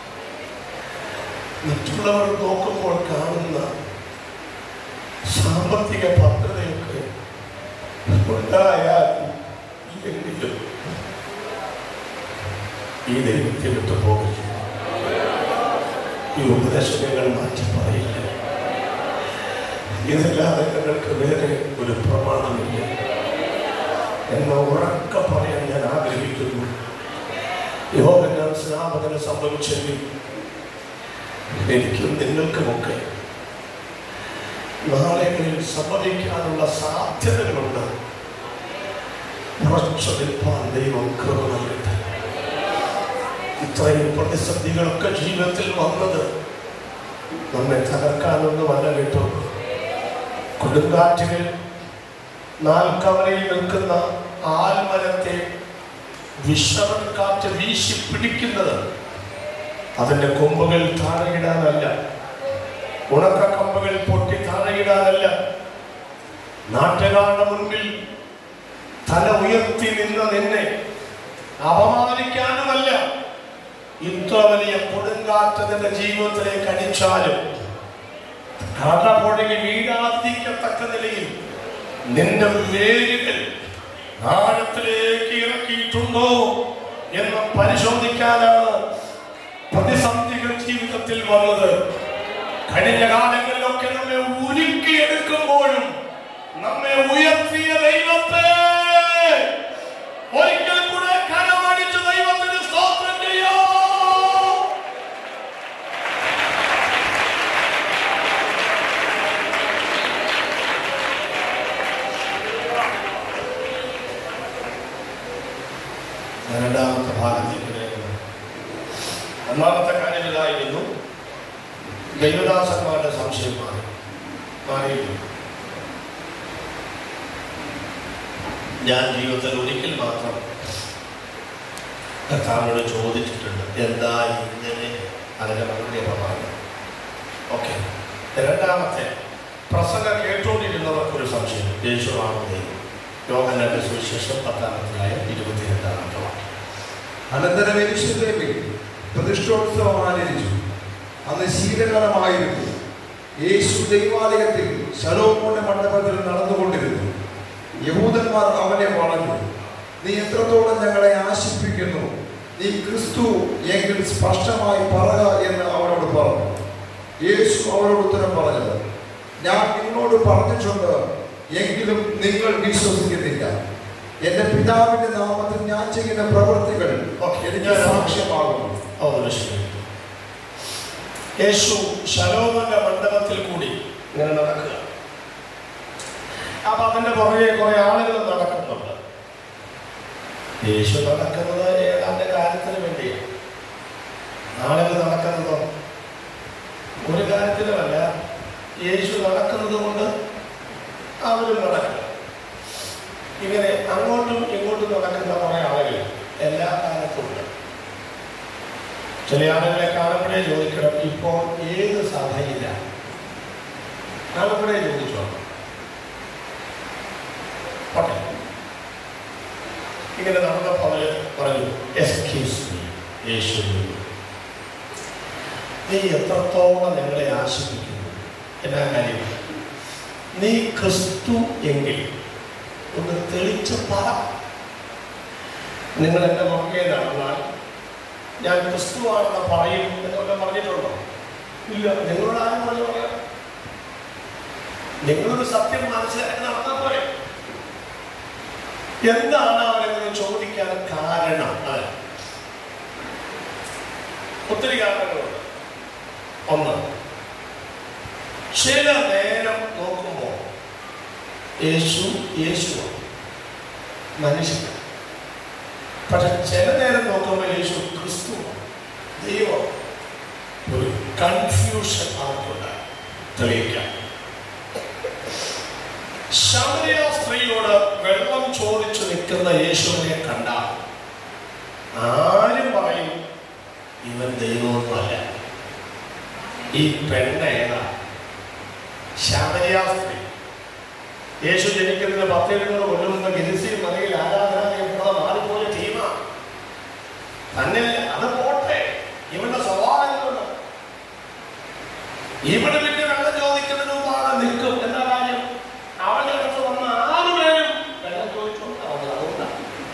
മറ്റുള്ളവർ നോക്കുമ്പോൾ കാണുന്ന സാമ്പത്തിക ഭദ്രതയൊക്കെ ഉണ്ടായാലും ഇല്ലെങ്കിലും ഈ ദൈവത്തെ വിട്ടു പോകില്ല ഈ ഉപദേശങ്ങൾ മാറ്റി പറയില്ല ഇതല്ലാതെ ഞങ്ങൾക്ക് വേറെ ഒരു പ്രമാണമില്ല എന്ന ഉറക്ക പറയാൻ ഞാൻ ആഗ്രഹിക്കുന്നു യോഗനാൽ സ്നാപകന് സംഭവിച്ചെങ്കിൽ എനിക്കും നിങ്ങൾക്കുമൊക്കെ നാളെകളിൽ സംഭവിക്കാനുള്ള സാധ്യതകളുണ്ട് ഉറച്ചു നിൽപ്പാൻ ദൈവം കൃപ നൽകട്ടെ ഇത്രയും പ്രതിസന്ധികളൊക്കെ ജീവിതത്തിൽ വന്നത് നമ്മെ തകർക്കാനൊന്നുമല്ല കേട്ടോ കൊടുങ്കാറ്റുകൾ നാൽക്കവലയിൽ നിൽക്കുന്ന ആൽമരത്തെ വിഷമൻ കാറ്റ് വീശി പിടിക്കുന്നത് അതിന്റെ കൊമ്പുകൾ താഴെയിടാനല്ല ഉണക്ക കമ്പുകൾ പൊട്ടി താഴെയിടാനല്ല നാട്ടുകാരുടെ മുൻപിൽ തല ഉയർത്തി നിന്ന നിന്നെ അപമാനിക്കാനുമല്ല ഇത്ര വലിയ കൊടുങ്കാറ്റ് നിന്റെ ജീവിതത്തിലേക്ക് അടിച്ചാലും കടപുഴകി വീഴാതിരിക്കത്തക്ക നിലയിൽ നിന്റെ വേരുകൾ ആഴത്തിലേക്ക് ഇറക്കിയിട്ടുണ്ടോ എന്ന് പരിശോധിക്കാനാണ് പ്രതിസന്ധികൾ ജീവിതത്തിൽ വന്നത് കഴിഞ്ഞ കാലങ്ങളിലൊക്കെ നമ്മെ ഉരുക്കിയെടുക്കുമ്പോഴും നമ്മെ ഉയർത്തിയ ദൈവത്തെ ഒരിക്കൽ കൂടെ കരമടിച്ച് ദൈവത്തിന് സ്തോത്രം ചെയ്യാം ഞാൻ രണ്ടാമത്തെ ഭാഗത്തേക്ക് വരുന്നു ഒന്നാമത്തെ കാര്യം ഇതായിരുന്നു ദൈവദാസന്മാരുടെ സംശയം മാറി മാറിയിരുന്നു ഞാൻ ജീവിതത്തിൽ ഒരിക്കൽ മാത്രം കർത്താവിനോട് ചോദിച്ചിട്ടുണ്ട് എന്താ ഇങ്ങനെ അതിന്റെ മറുപടി അപ്പം പറഞ്ഞു ഓക്കെ രണ്ടാമത്തെ പ്രസംഗം കേട്ടുകൊണ്ടിരുന്നവർക്ക് ഒരു സംശയം യേശുവാണ് ദൈവം യോഗങ്ങളുടെ സുവിശേഷം പത്താമത്തിലായ ഇരുപത്തിരണ്ടാമത്തെ വാക്യം അനന്തരം എരിശിലേമിൽ പ്രതിഷ്ഠോത്സവം ആചരിച്ചു അന്ന് ശീതകാലമായിരുന്നു യേശു ദൈവാലയത്തിൽ ശലോമോന്റെ മണ്ഡപത്തിൽ നടന്നുകൊണ്ടിരുന്നു യഹൂദന്മാർ അവനെ വളഞ്ഞു നീ എത്രത്തോളം ഞങ്ങളെ ആശിപ്പിക്കുന്നു നീ ക്രിസ്തു എങ്കിൽ സ്പഷ്ടമായി പറക എന്ന് അവനോട് പറഞ്ഞു യേശു അവരോട് ഉത്തരം പറഞ്ഞത് ഞാൻ നിങ്ങളോട് പറഞ്ഞിട്ടുണ്ട് എങ്കിലും നിങ്ങൾ വിശ്വസിക്കുന്നില്ല എന്റെ പിതാവിന്റെ നാമത്തിൽ ഞാൻ ചെയ്യുന്ന പ്രവൃത്തികൾ എനിക്ക് സാക്ഷ്യമാകുന്നു അവതരിച്ചു യേശു ശലോമന്റെ മണ്ഡപത്തിൽ കൂടി ഇങ്ങനെ നടക്കുക അപ്പൊ അതിന്റെ പുറകെ കുറെ ആളുകൾ നടക്കുന്നുണ്ട് യേശു നടക്കുന്നത് ഏതാണ്ട് കാര്യത്തിന് വേണ്ടിയാണ് ആളുകൾ നടക്കുന്നതോ ഒരു കാര്യത്തിലുമല്ല യേശു നടക്കുന്നത് കൊണ്ട് അവരും നടക്കുക ഇങ്ങനെ അങ്ങോട്ടും ഇങ്ങോട്ടും നടക്കുന്ന കുറെ ആളുകൾ എല്ലാ കാലത്തും ഉണ്ട് ചില ആളുകളെ കാണുമ്പോഴേ ചോദിക്കണം ഇപ്പോൾ ഏത് സഭയില്ല കാണുമ്പോഴേ ചോദിച്ചോ ഓട്ടെ ഇങ്ങനെ നടന്നപ്പോൾ അവര് പറഞ്ഞു എക്സ്ക്യൂസ് മീ യേശു നീ എത്രത്തോളം ഞങ്ങളെ ആശ്രയിക്കുന്നു എന്നാ കാര്യം നീ ക്രിസ്തു എങ്കിൽ ഒന്ന് തെളിച്ച് പറ നിങ്ങൾ എന്നെ നോക്കിയേ നടന്നാൽ ഞാൻ ക്രിസ്തുവാണെന്ന് പറയും എന്നൊക്കെ പറഞ്ഞിട്ടുണ്ടോ ഇല്ല നിങ്ങളോട് ആരും പറഞ്ഞു പറയാം നിങ്ങളൊരു സത്യം മനസ്സിലാക്കി നടത്താൻ പോലെ എന്താണ് അവരെങ്ങനെ ചോദിക്കാൻ കാരണം അത് ഒത്തിരി കാരണങ്ങളുണ്ട് ഒന്ന് ചില നേരം നോക്കുമ്പോൾ യേശു യേശുവാണ് മനുഷ്യൻ പക്ഷെ ചില നേരം നോക്കുമ്പോൾ യേശു ക്രിസ്തു ദൈവം ഒരു കൺഫ്യൂഷൻ ആർക്കുണ്ട് തെളിയിക്കാം ശമരിയ സ്ത്രീയോട് വെള്ളം ചോദിച്ചു നിൽക്കുന്ന യേശുവിനെ കണ്ടാൽ ആരും പറയും ഇവൻ ദൈവമൊന്നുമല്ല ഈ പെണ്ണ ഏതാ ശമരിയ സ്ത്രീ യേശു ജനിക്കുന്നതിന് പത്തെഴുന്നൂറ് കൊല്ലം മുമ്പ് ഗിരിസി മലയിൽ ആരാധനാലയപ്പെടുന്ന മാറിപ്പോയ ടീമാണ് തന്നെ അത് പോട്ടെ ഇവന്റെ സ്വഭാവങ്ങളുണ്ട് ഇവിടെ പിന്നെ വെള്ളം ചോദിക്കുന്നതിന് മുമ്പാണ് നിൽക്കും എന്താ കാര്യം അവന്റെ അടുത്ത് വന്ന ആറുപേരും വെള്ളം ചോദിച്ചോണ്ട് അവൻ അതുകൊണ്ടാണ്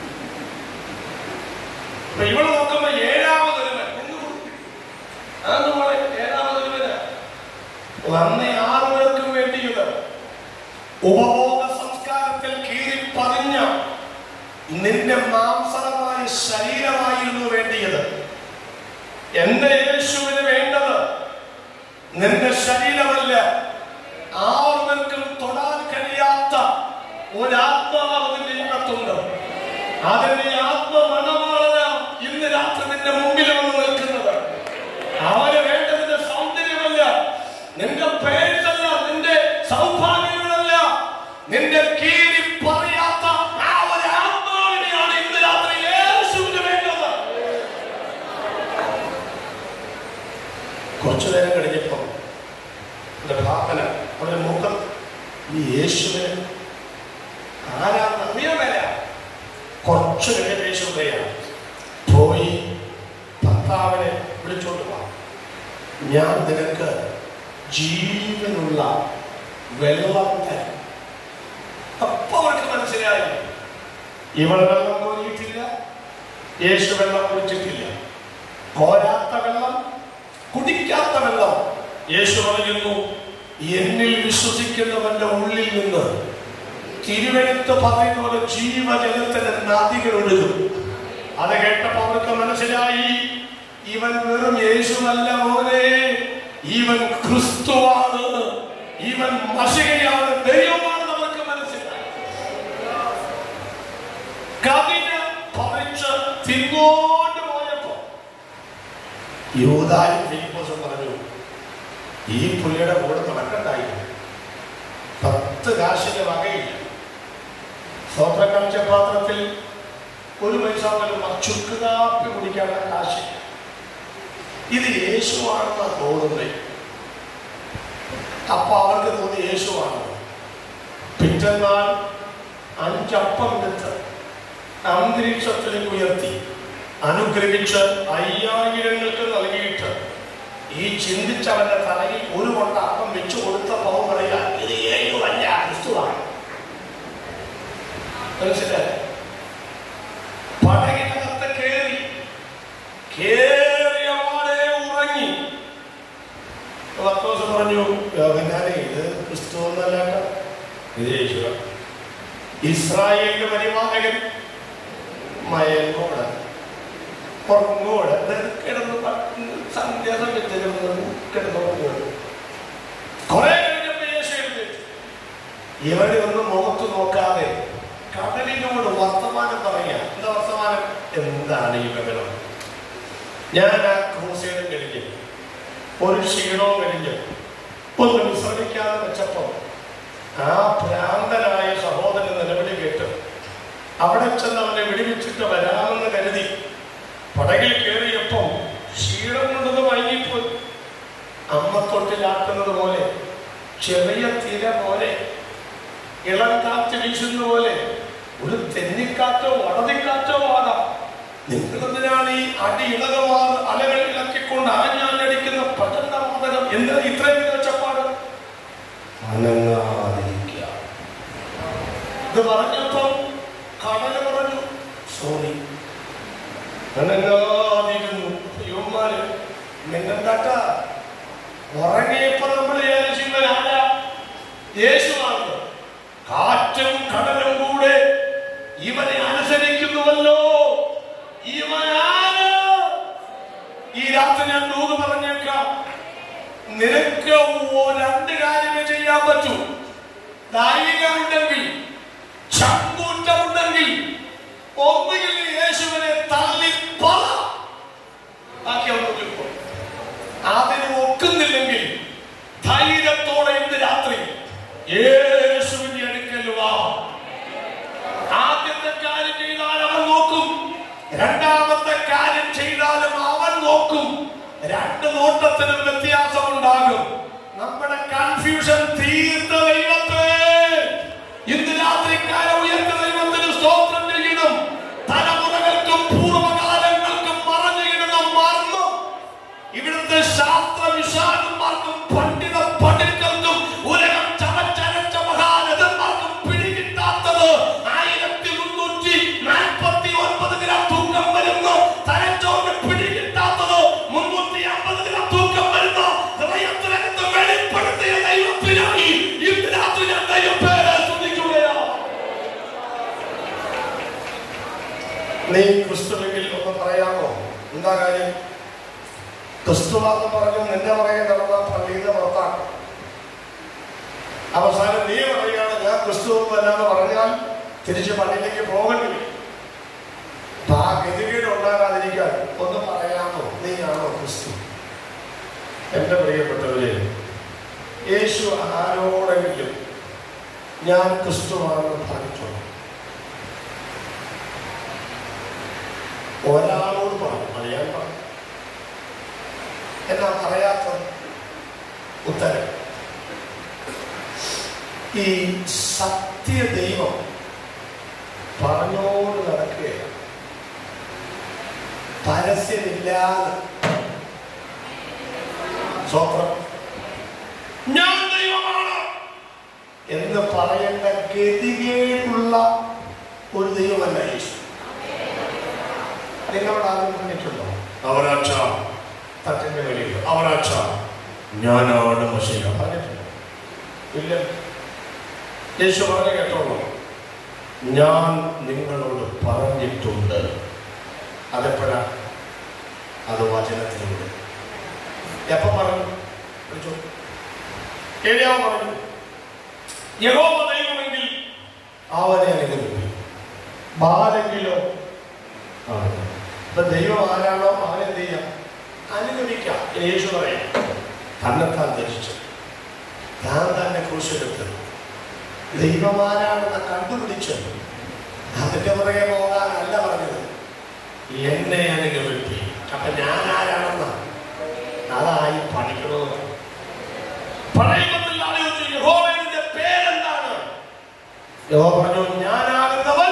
അപ്പൊ ഇവിടെ നോക്കുമ്പോ ഏഴാമതൊരുവൻ അതെന്ന് പറയും ഏഴാമതൊരുവന് വന്ന ആറുപേർക്കും വേണ്ടിയത് ഉപഭോഗ സംസ്കാരത്തിൽ കീറി പതിഞ്ഞ നിന്റെ മാംസമായ ശരീരമായിരുന്നു വേണ്ടിയത് എന്റെ യേശുവിന് വേണ്ടത് നിന്റെ ശരീരമല്ല ആർക്കും തൊടാൻ കഴിയാത്ത ഒരാത്മാവ് നിന്റെ അകത്തുണ്ട് അതിന്റെ ആത്മമണമാണ് ഇന്ന് രാത്രി നിന്റെ മുമ്പിൽ വന്ന് നിൽക്കുന്നത് അവന് വേണ്ടതിന്റെ സൗന്ദര്യമല്ല നിന്റെ പേഴ്സല്ല നിന്റെ സൗഭാഗ്യങ്ങളല്ല നിന്റെ കീഴി പറയാത്ത ആ ഒരു ആത്മാവിനെയാണ് ഇന്ന് രാത്രി യേശുവിന് വേണ്ടത് കുറച്ചു നേരം കഴിഞ്ഞപ്പോ എന്റെ ഭാവന അവരുടെ മുഖം ഈ യേശുവിന് ആരാന്ന് അറിയാമല്ല കുറച്ചു കഴിഞ്ഞ യേശുവിനെയാണ് പോയി ഭർത്താവിനെ വിളിച്ചോണ്ട് വാ ഞാൻ നിനക്ക് ജീവനുള്ള വെള്ളം തരാം അപ്പൊ അവർക്ക് മനസ്സിലായി ഇവൾ വെള്ളം കോരിയിട്ടില്ല യേശു വെള്ളം കുടിച്ചിട്ടില്ല കോരാത്ത വെള്ളം കുടിക്കാത്ത വെള്ളം യേശു പറയുന്നു എന്നിൽ വിശ്വസിക്കുന്നവന്റെ ഉള്ളിൽ നിന്ന് തിരുവെഴുത്ത് പറയുന്ന പോലെ ജീവജലത്തിന്റെ നദികൾ ഒഴുകും അത് കേട്ടപ്പോ അവർക്ക് മനസ്സിലായി ഇവൻ വെറും യേശുവല്ല മോനെ ഇവൻ ക്രിസ്തുവാണ് ഇവൻ മഷികയാണ് ദൈവമാണെന്ന് അവർക്ക് മനസ്സിലായി കവിന് പറിച്ച് തിന്നോണ്ട് പോയപ്പോ യൂതായും ഫിലിപ്പോസും പറഞ്ഞു ഈ പുള്ളിയുടെ കൂടെ നടക്കണ്ടായി പത്ത് കാശിന് വകയില്ല സ്വന്തം കാഴ്ച പാത്രത്തിൽ ഒരു പൈസ പോലും ചുക്ക് കാപ്പി കുടിക്കാനുള്ള കാശില്ല ഇത് യേശുവാണെന്നാ തോന്നുന്നത് അപ്പൊ അവർക്ക് തോന്നി യേശുവാണ് പിറ്റന്നാൾ അഞ്ചപ്പം എടുത്ത് അന്തരീക്ഷത്തിലേക്ക് ഉയർത്തി അനുഗ്രഹിച്ച് അയ്യായിരങ്ങൾക്ക് നൽകിയിട്ട് ഈ ചിന്തിച്ചവന്റെ തലയിൽ ഒരു കൊണ്ട അപ്പം വെച്ചു കൊടുത്ത പവൻ പറയുക ഇത് യേശുവല്ല ക്രിസ്തുവാണ് മനസ്സിലായി പടകിനകത്ത് കേറി കേറിയവാടെ ഉറങ്ങി പത്തോസ് പറഞ്ഞു യോഹന്നാനെ ഇത് ക്രിസ്തു എന്നല്ല കേട്ടോ. ഇത് യേശുവ ഇസ്രായേലിന്റെ പരിപാലകൻ മയങ്ങോട് ഉറങ്ങോട് ഇത് കിടന്ന് പ- സന്ധ്യാസമയത്തിന് കിടന്ന് ഉറങ്ങോട് കുറെ കഴിഞ്ഞപ്പോ യേശു എഴുന്നേറ്റു ഇവരെ ഒന്നും മുഖത്ത് നോക്കാതെ കടലിനോട് വർത്തമാനം പറയാ എന്താ വർത്തമാനം എന്താണ് ഈ ബഹളം ഞാൻ ആ ക്രൂസേഡ് കഴിഞ്ഞ് ഒരു ക്ഷീണവും കഴിഞ്ഞ് ഒന്ന് വിശ്രമിക്കാതെ വെച്ചപ്പോ ആ ഭ്രാന്തനായ സഹോദരൻ നിലവിളി കേട്ട് അവിടെ ചെന്ന് അവനെ വിടുവിച്ചിട്ട് വരാമെന്ന് കരുതി പടകിൽ കയറിയപ്പം ക്ഷീണം കൊണ്ടത് വൈകിപ്പോയി അമ്മ തൊട്ടിലാക്കുന്നത് പോലെ ചെറിയ തിര പോലെ ഇളം കാറ്റ് വീശുന്ന പോലെ ഒരു തെന്നിക്കാറ്റോ വടതിക്കാറ്റോ ആകാം നിങ്ങളെന്തിനാണ് ഈ അടി ഇളകമാറ് അലകൾ ഇളക്കിക്കൊണ്ട് ആഞ്ഞാഞ്ഞടിക്കുന്ന പ്രചണ്ഡവാതകം എന്തിനാ ഇത്രയും വെച്ചപ്പാട് അനങ്ങാതിരിക്കുക ഇത് പറഞ്ഞപ്പം കടല് പറഞ്ഞു സോറി അനങ്ങാതിരുന്നു യുവമാര് മിന്നണ്ടാട്ട ഉറങ്ങിയപ്പോ നമ്മൾ വിചാരിച്ചു ആരാ യേശുവാണ് കാറ്റും കടലും കൂടെ ഇവനെ അനുസരിക്കുന്നുവല്ലോ ഇവനാണ് ഈ രാത്രി ഞാൻ നൂറ് പറഞ്ഞേക്കാം നിനക്ക് ഓ- രണ്ട് കാര്യമേ ചെയ്യാൻ പറ്റൂ ധൈര്യമുണ്ടെങ്കിൽ ചങ്കൂറ്റമുണ്ടെങ്കിൽ ഒന്നുകിൽ നീ യേശുവിനെ തള്ളി പറ ബാക്കി ഒന്നുമില്ല ഇപ്പോൾ. അതിന് ഒക്കുന്നില്ലെങ്കിൽ ധൈര്യത്തോടെ ഇന്ന് രാത്രി യേശുവിന്റെ അടുക്കൽ വാ ആദ്യത്തെ കാര്യം ചെയ്താൽ അവൻ നോക്കും രണ്ടാമത്തെ കാര്യം ചെയ്താലും അവൻ നോക്കും രണ്ട് നോട്ടത്തിനും വ്യത്യാസമുണ്ടാകും നമ്മുടെ കൺഫ്യൂഷൻ തീർത്ത ദൈവത്തെ ഇന്ന് രാത്രി കാലം ഉയർത്ത ദൈവത്തിന് സ്തോത്രം ചെയ്യണം തലമുറകൾക്കും പൂർവ്വകാലങ്ങൾക്കും മറഞ്ഞിടണം മറന്നു ഇവിടുത്തെ ശാസ്ത്ര വിശാലന്മാർക്കും പണ്ഡിത പണ്ഡിതർക്കും ഉലകം ചവച്ചരച്ച മഹാരഥന്മാർക്കും പിടികിട്ടാത്തത് ആയിരത്തി മുന്നൂറ്റി നാൽപ്പത്തി ഒൻപത് ഗ്രാം തൂക്കം വരുന്നു തലച്ചോറിന് പിടികിട്ടാത്തത് മുന്നൂറ്റി അമ്പത് ഗ്രാം തൂക്കം വരുന്നു ഹൃദയത്തിനകത്ത് വെളിപ്പെടുത്തിയ ദൈവത്തിനായി ഇന്ന് രാത്രി ഞാൻ ദൈവപ്പേരെ സ്തുതിക്കുകയാണ് നീ ക്രിസ്തുവെങ്കിൽ ഒന്ന് പറയാമോ എന്താ കാര്യം ക്രിസ്തുവാന്ന് പറഞ്ഞു നിന്റെ പുറകെ നടന്ന പള്ളിയുടെ പുറത്താണ് അവസാനം നീ പറയുകയാണ് ഞാൻ ക്രിസ്തു എന്നല്ലാന്ന് പറഞ്ഞാൽ തിരിച്ച് പള്ളിയിലേക്ക് പോകേണ്ടി വരും അപ്പൊ ആ ഗതികേട് ഉണ്ടാകാതിരിക്കാൻ ഒന്ന് പറയാമോ നീയാണോ ക്രിസ്തു എന്റെ പ്രിയപ്പെട്ടവരെ യേശു ആരോടെങ്കിലും ഞാൻ ക്രിസ്തുവാണെന്ന് പറഞ്ഞിട്ടുള്ളൂ ഒരാളോട് പറഞ്ഞു അറിയാൻ പറഞ്ഞു എന്നാ പറയാത്ത ഉത്തരം ഈ സത്യ ദൈവം പറഞ്ഞോട് നടക്കുകയാണ് പരസ്യമില്ലാതെ സ്വപ്നം ഞാൻ ദൈവമാണ് എന്ന് പറയേണ്ട ഗതികേടുള്ള ഒരു ദൈവമല്ല യേശു നിങ്ങളോട് ആരും പറഞ്ഞിട്ടുണ്ടോ അവരാച്ച തട്ടിന്റെ വെളിയിൽ അവരാച്ച ഞാനാണ് മഷീന പറഞ്ഞിട്ടില്ല ഇല്ല യേശു പറഞ്ഞു കേട്ടോളൂ ഞാൻ നിങ്ങളോട് പറഞ്ഞിട്ടുണ്ട് അതെപ്പോഴാ അത് വചനത്തിലൂടെ എപ്പം പറഞ്ഞു വിളിച്ചോ ഏലിയാവ് പറഞ്ഞു യഹോവ ദൈവമെങ്കിൽ അവനെ അനുഗമിക്കും ബാലെങ്കിലോ അപ്പൊ ദൈവം ആരാണോ അവനെന്ത് ചെയ്യാം അനുഗമിക്കാം യേശു പറയാം തന്നെത്താൻ ധരിച്ചു താൻ തന്നെ ക്രൂശെടുത്ത് ദൈവമാരാണെന്ന് കണ്ടുപിടിച്ച് അതിന്റെ പുറകെ പോകാനല്ല പറഞ്ഞത് എന്നെ അനുഗമിപ്പി അപ്പൊ ഞാൻ ആരാണെന്ന് അതായി പഠിക്കണമെന്ന് പറയുമ്പോൾ ആളുകൾ ചോദിക്കും, യഹോവയുടെ പേരെന്താണ് യഹോവ പറഞ്ഞു ഞാനാകുന്നവൻ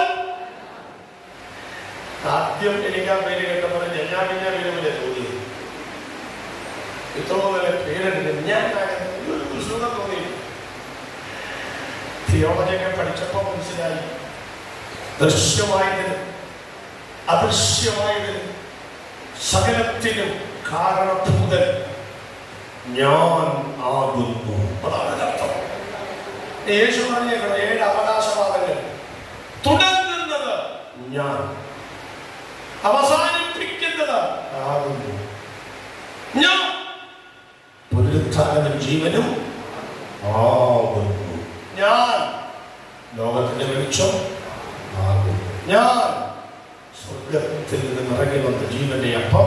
ആദ്യം എനിക്ക് ആ പേര് കേട്ടപ്പോൾ ഞാൻ പിന്നെ വിലവിലെ തോന്നിയത് ഇത്രയും നല്ല പേരെടുത്ത് ഞാൻ ഒരു കുശുഖം തോന്നി തിയോളജിയൊക്കെ പഠിച്ചപ്പോൾ മനസ്സിലായി ദൃശ്യമായതിനും അദൃശ്യമായതിനും സകലത്തിനും കാരണഭൂതൻ ഞാൻ ആകുന്നു അതാണ് അതിന്റെ അർത്ഥം യേശു പറഞ്ഞേക്കണം ഏഴ് അവകാശവാദങ്ങൾ തുടങ്ങുന്നത് ഞാൻ അവസാനിപ്പിക്കുന്നത് ആകുന്നു ഞാൻ പുനരുത്ഥാനവും ജീവനും ആകുന്നു ഞാൻ ലോകത്തിന്റെ വെളിച്ചം ആകുന്നു ഞാൻ സ്വർഗത്തിൽ നിന്ന് ഇറങ്ങി വന്ന ജീവന്റെ അപ്പം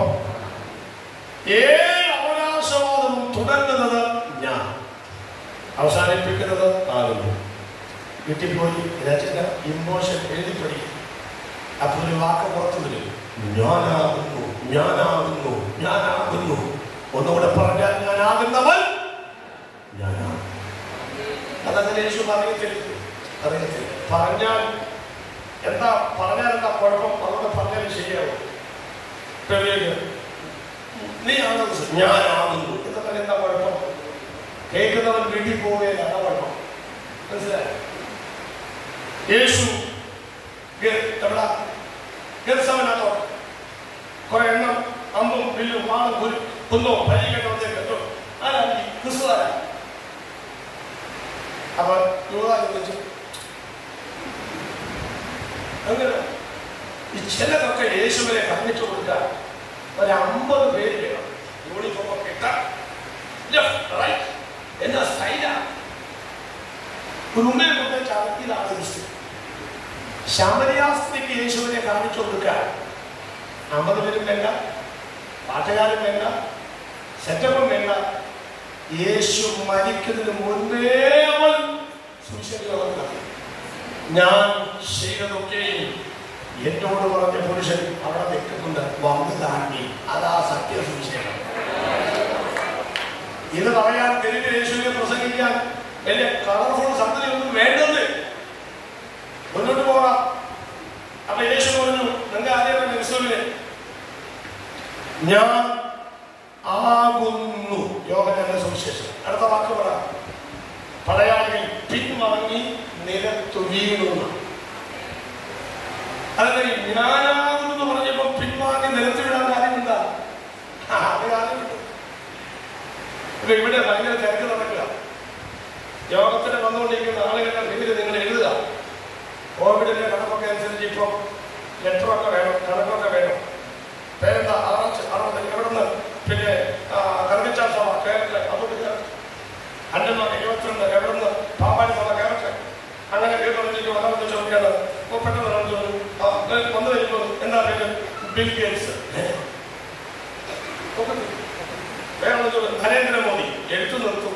ഏഴ് അവകാശവാദം തുടങ്ങുന്നത് ഞാൻ അവസാനിപ്പിക്കുന്നത് ആകുന്നു വീട്ടിൽ പോയി രചന ഇമോഷൻ എഴുതി പഠിക്കും അപ്പൊ ഒരു വാക്ക് പുറത്തു വരും ഞാനാകുന്നു ഞാനാകുന്നു ഞാനാകുന്നു ഒന്നുകൂടെ പറഞ്ഞാൽ ഞാനാകുന്നവൻ ഞാനാണ് അതങ്ങനെ യേശു പറയത്തില്ല അറിയത്തില്ല പറഞ്ഞാൽ എന്താ പറഞ്ഞാൽ എന്താ കുഴപ്പം അതുകൊണ്ട് പറഞ്ഞാൽ ശരിയാവും പെരുക് നീ ആണെന്ന് ഞാനാകുന്നു എന്ന് പറഞ്ഞാൽ എന്താ കുഴപ്പം കേൾക്കുന്നവൻ വീട്ടിൽ പോവുകയില്ല അതാ കുഴപ്പം മനസ്സിലായോ യേശു ഗ- എവിടാ ഗർസവനകത്തോ കുറെ എണ്ണം അമ്പും വില്ലും വാളും കുരു കുന്നോ പരിചയപ്പെട്ടേ കേട്ടോ ആരാ ഈ ക്രിസ്തു ആരാ അപ്പൊ യുവതാ ചോദിച്ചു അങ്ങനെ ഈ ചിലതൊക്കെ യേശുവിനെ കണ്ടിച്ചു കൊടുക്കാൻ ഒരു അമ്പത് പേര് വേണം യൂണിഫോം ഒക്കെ ഇട്ട റൈറ്റ് എന്താ സ്റ്റൈലാ ഒരു ഉമ്മയെ കൊണ്ടേ ചടക്കിയതാണ് ക്രിസ്തു ശമരിയാസ്ത്രീക്ക് യേശുവിനെ കാണിച്ചു കൊടുക്കാൻ അമ്പത് പേരും വേണ്ട പാട്ടുകാരും വേണ്ട സെറ്റപ്പും വേണ്ട യേശു മരിക്കുന്നതിന് മുൻപേ അവൾ സുവിശേഷം ഞാൻ ചെയ്തതൊക്കെയും എന്നോട് പറഞ്ഞ പുരുഷൻ അവിടെ നിൽക്കുന്നുണ്ട് വന്ന് താണ്ടി അതാ സത്യ സുവിശേഷം ഇത് പറയാൻ തെരുവ് യേശുവിനെ പ്രസംഗിക്കാൻ വലിയ കളർഫുൾ സംഗതിയൊന്നും വേണ്ടത് മുന്നോട്ട് പോകാം അപ്പൊ യേശു പറഞ്ഞു നിങ്ങൾ ആരെയാണ് യേശുവിനെ ഞാൻ ആകുന്നു യോഗന്റെ സുവിശേഷം അടുത്ത വാക്ക് പറ പടയാളികൾ പിൻവാങ്ങി നിലത്തു വീണു അതല്ല ഈ ഞാനാകുന്നു എന്ന് പറഞ്ഞപ്പോ പിൻവാങ്ങി നിലത്ത് വീഴാൻ കാര്യം എന്താ ആ, അത് കാര്യം വിട്ടു. ഇപ്പൊ ഇവിടെ ഭയങ്കര തിരക്ക് നടക്കുക യോഗത്തിന് വന്നുകൊണ്ടിരിക്കുന്ന ആളുകളുടെ പേര് നിങ്ങൾ എഴുതുക കോവിഡിന്റെ കണക്കൊക്കെ അനുസരിച്ച് ഇപ്പം ലെറ്ററൊക്കെ വേണം കണക്കൊക്കെ വേണം പേരെന്താ അറുപത്തി അറുപത് എവിടുന്ന് പിന്നെ കറുകച്ചാ സഭ കേരള അതുകൊണ്ട് അന്നമാർ ഇരുപത്തിരണ്ട് എവിടുന്ന് പാമ്പാടി സഭ കേരള അങ്ങനെ പേര് പറഞ്ഞിട്ട് ഒരാളെന്ന് ചോദിക്കാണ് അപ്പോൾ പെട്ടെന്ന് ഒരാൾ ചോദിച്ചു ആ, ഏ, വന്നു കഴിയുമ്പോൾ എന്താ പേര് ബിൽ ഗേറ്റ്സ് വേറെ ചോദിച്ചു നരേന്ദ്രമോദി എഴുത്തു നിർത്തും